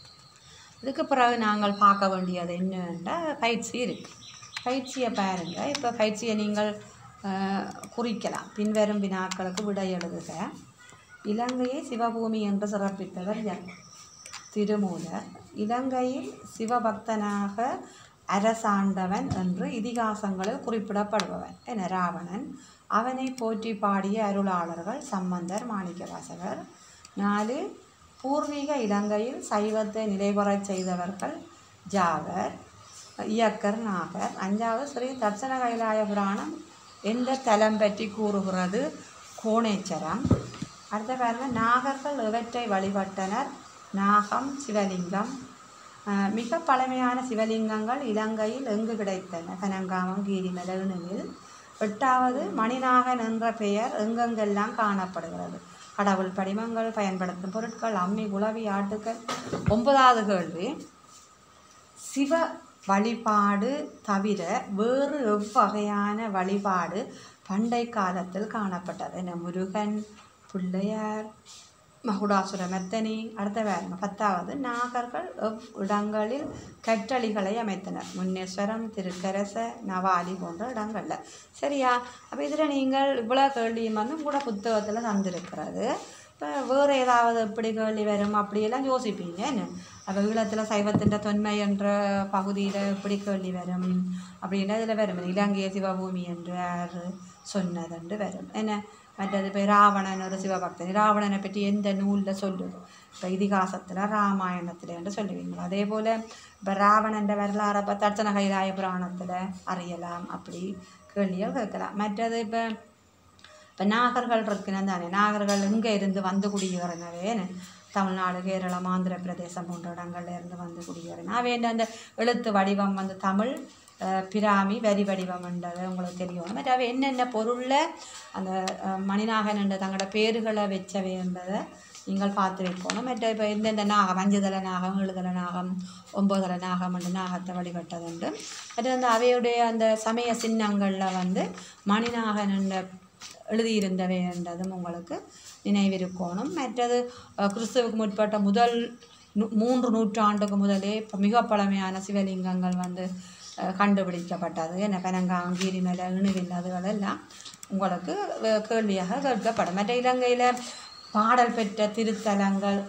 இதுக்கு பிறகு நாங்கள் பார்க்க வேண்டியது என்னென்னா பயிற்சி இருக்குது பயிற்சியை பாருங்கள் இப்போ பயிற்சியை நீங்கள் அஹ், குறிக்கலாம் பின்வரும் வினாக்களுக்கு விடை எழுதுக இலங்கையை சிவபூமி என்று சிறப்பித்தவர் யார் திருமூலர் இலங்கையில் சிவபக்தனாக அரசாண்டவன் என்று இதிகாசங்களில் குறிப்பிடப்படுபவன் என ராவணன் அவனை போற்றி பாடிய அருளாளர்கள் சம்பந்தர் மாணிக்கவாசகர் நாலு பூர்வீக இலங்கையில் சைவத்தை நிலைபெறச் செய்தவர்கள் ஜாவர் இயக்கர் நாகர் அஞ்சாவது ஸ்ரீ தட்சண கைலாய புராணம் எந்த தலம் பற்றி கூறுகிறது கோணேச்சரம் அடுத்த பாருங்க நாகர்கள் இவற்றை வழிபட்டனர் நாகம் சிவலிங்கம் அஹ், மிக பழமையான சிவலிங்கங்கள் இலங்கையில் எங்கு கிடைத்தன கனங்காமம் கீரிமலை இணுவில் எட்டாவது மணிநாகன் என்ற பெயர் எங்கெங்கெல்லாம் காணப்படுகிறது கடவுள் படிமங்கள் பயன்படுத்தும் பொருட்கள் அம்மி உளவி ஆட்டுக்கள் ஒன்பதாவது கேள்வி சிவ வழிபாடு தவிர வேறு எவ்வகையான வழிபாடு பண்டை காலத்தில் காணப்பட்டது என்ன முருகன் பிள்ளையார் மகுடாசுர மெத்தனி அடுத்த வேறுங்க பத்தாவது நாகர்கள் எவ் இடங்களில் கற்றளிகளை அமைத்தனர் முன்னேஸ்வரம் திருக்கரச நவாலி போன்ற இடங்களில் சரியா அப்போ இதில் நீங்கள் இவ்வளோ கேள்வியும் வந்து கூட புத்தகத்தில் தந்திருக்கிறது இப்போ வேறு ஏதாவது எப்படி கேள்வி வரும் அப்படியெல்லாம் யோசிப்பீங்க என்ன அப்போ ஈழத்தில் சைவத்தின் தொன்மை என்ற பகுதியில் எப்படி கேள்வி வரும் அப்படின்னா இதில் வரும் இலங்கைய சிவபூமி என்று யார் சொன்னதுண்டு வரும் என்ன மற்றது இப்போ ராவணன் ஒரு சிவபக்தன் ராவணனை பற்றி எந்த நூலில் சொல்லுது இப்போ இதிகாசத்தில் ராமாயணத்தில் என்று சொல்லுவீங்களா அதே போல் இப்போ ராவணன் வரலாறு இப்போ தட்சண கைலாய புராணத்தில் அறியலாம் அப்படி கேள்விகள் கேட்கலாம் மற்றது இப்போ இப்போ நாகர்கள் இருக்குன்னு தானே நாகர்கள் எங்கே இருந்து வந்து குடியேறினவே தமிழ்நாடு கேரளம் ஆந்திர பிரதேசம் போன்ற இடங்கள்ல இருந்து வந்து குடியேறின அவை அந்த எழுத்து வடிவம் வந்து தமிழ் அஹ், பிராமி வரி வடிவம்ன்றது உங்களுக்கு தெரியும் மற்ற அவை என்னென்ன பொருளில் அந்த அஹ், மணிநாகன் என்ற தங்களோட பேர்களை வச்சவை என்பதை நீங்கள் பார்த்து வைக்கணும் மற்ற இப்போ எந்தெந்த நாகம் அஞ்சுதல நாகம் எழுதல நாகம் ஒம்பதல நாகம் என்ற நாகத்தை வழிபட்டதுண்டு அது வந்து அவையுடைய அந்த சமய சின்னங்களில் வந்து மணிநாகன் என்ற எழுதியிருந்தவை என்றதும் உங்களுக்கு நினைவிருக்கணும் மற்றது அஹ், கிறிஸ்துவுக்கு முற்பட்ட முதல் நூ- மூன்று நூற்றாண்டுக்கு முதலே இப்போ மிக பழமையான சிவலிங்கங்கள் வந்து அஹ், கண்டுபிடிக்கப்பட்டது என்ன பெனங்காம் கீரிமலை இணுவில் அதுகளெல்லாம் உங்களுக்கு அஹ், கேள்வியாக கேட்கப்படும் மற்ற இலங்கையில் பாடல் பெற்ற திருத்தலங்கள்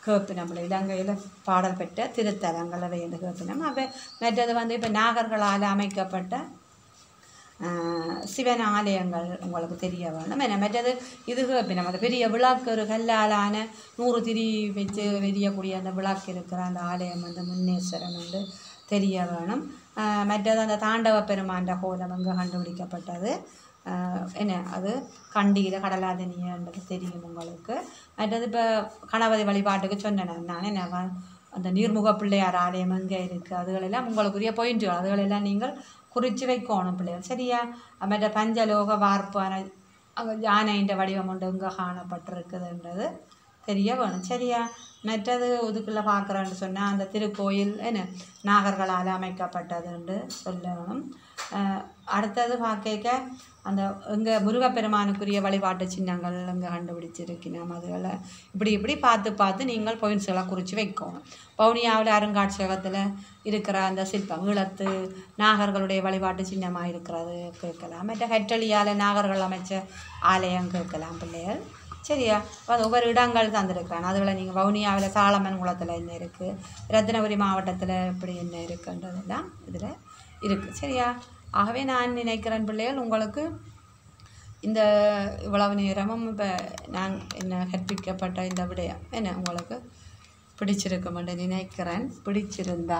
கேப்பினம் இலங்கையில் பாடல் பெற்ற திருத்தலங்கள் அவை என்று கேப்பினம் அவை மற்றது வந்து இப்போ நாகர்களால் அமைக்கப்பட்ட ஆஹ், சிவன் ஆலயங்கள் உங்களுக்கு தெரிய வேணும் என்ன மற்றது இது கேப்பினம் அந்த பெரிய விளக்கு ஒரு கல்லாலான நூறு திரி வச்சு எரியக்கூடிய அந்த விளக்கு இருக்கிற அந்த ஆலயம் வந்து முன்னேஸ்வரன் வந்து தெரிய வேணும் ஆஹ், மற்றது அந்த தாண்டவ பெருமாண்ட கோலம் அங்கே கண்டுபிடிக்கப்பட்டது ஆஹ், என்ன அது கண்டியில் கடலாதனியன்றது தெரியும் உங்களுக்கு மற்றது இப்போ கணபதி வழிபாட்டுக்கு சொன்னேன் நான் என்ன வ- அந்த நீர்முக பிள்ளையார் ஆலயம் எங்கே இருக்குது அதுகளெல்லாம் உங்களுக்குரிய பாயிண்ட்டுகள் அதுகளெல்லாம் நீங்கள் குறித்து வைக்கணும் பிள்ளைகள் சரியா மற்ற பஞ்சலோக வார்ப்பான அங்கே யானைன்ற வடிவம் ஒன்று இங்கே காணப்பட்டிருக்குதுன்றது தெரிய வேணும் சரியா மற்றது இதுக்குள்ளே பார்க்குறேன்னு சொன்னால் அந்த திருக்கோயில் என்ன நாகர்களால் அமைக்கப்பட்டதுன்னு சொல்லணும் அஹ் அடுத்தது பார்க்க அந்த இங்கே முருகப்பெருமானுக்குரிய வழிபாட்டு சின்னங்கள் இங்கே கண்டுபிடிச்சிருக்கணும் அதுகளை இப்படி இப்படி பார்த்து பார்த்து நீங்கள் பாயிண்ட்ஸ்களை குறித்து வைக்கணும் பவுனியாவில் அருங்காட்சியகத்தில் இருக்கிற அந்த சிற்பம் ஈழத்து நாகர்களுடைய வழிபாட்டு சின்னமாக இருக்கிறது கேட்கலாம் மற்ற கற்றளியால் நாகர்கள் அமைச்ச ஆலயம் கேட்கலாம் பிள்ளைகள் சரியா அது ஒவ்வொரு இடங்கள் தந்திருக்கிறான் அதுகளை நீங்கள் வவுனியாவில் சாலமன் குளத்தில் என்ன இருக்குது ரத்தினபுரி மாவட்டத்தில் இப்படி என்ன இருக்குன்றதெல்லாம் இதில் இருக்குது சரியா ஆகவே நான் நினைக்கிறேன் பிள்ளைகள் உங்களுக்கு இந்த இவ்வளவு நேரமும் இப்போ நான் என்ன கற்பிக்கப்பட்ட இந்த விடயம் என்ன உங்களுக்கு பிடிச்சிருக்கும் என்று நினைக்கிறேன் பிடிச்சிருந்தா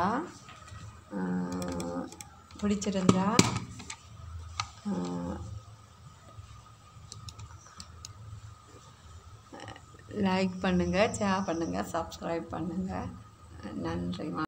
ஆஹ், பிடிச்சிருந்தா லைக் பண்ணுங்கள் ஷேர் பண்ணுங்கள் சப்ஸ்கிரைப் பண்ணுங்கள் நன்றி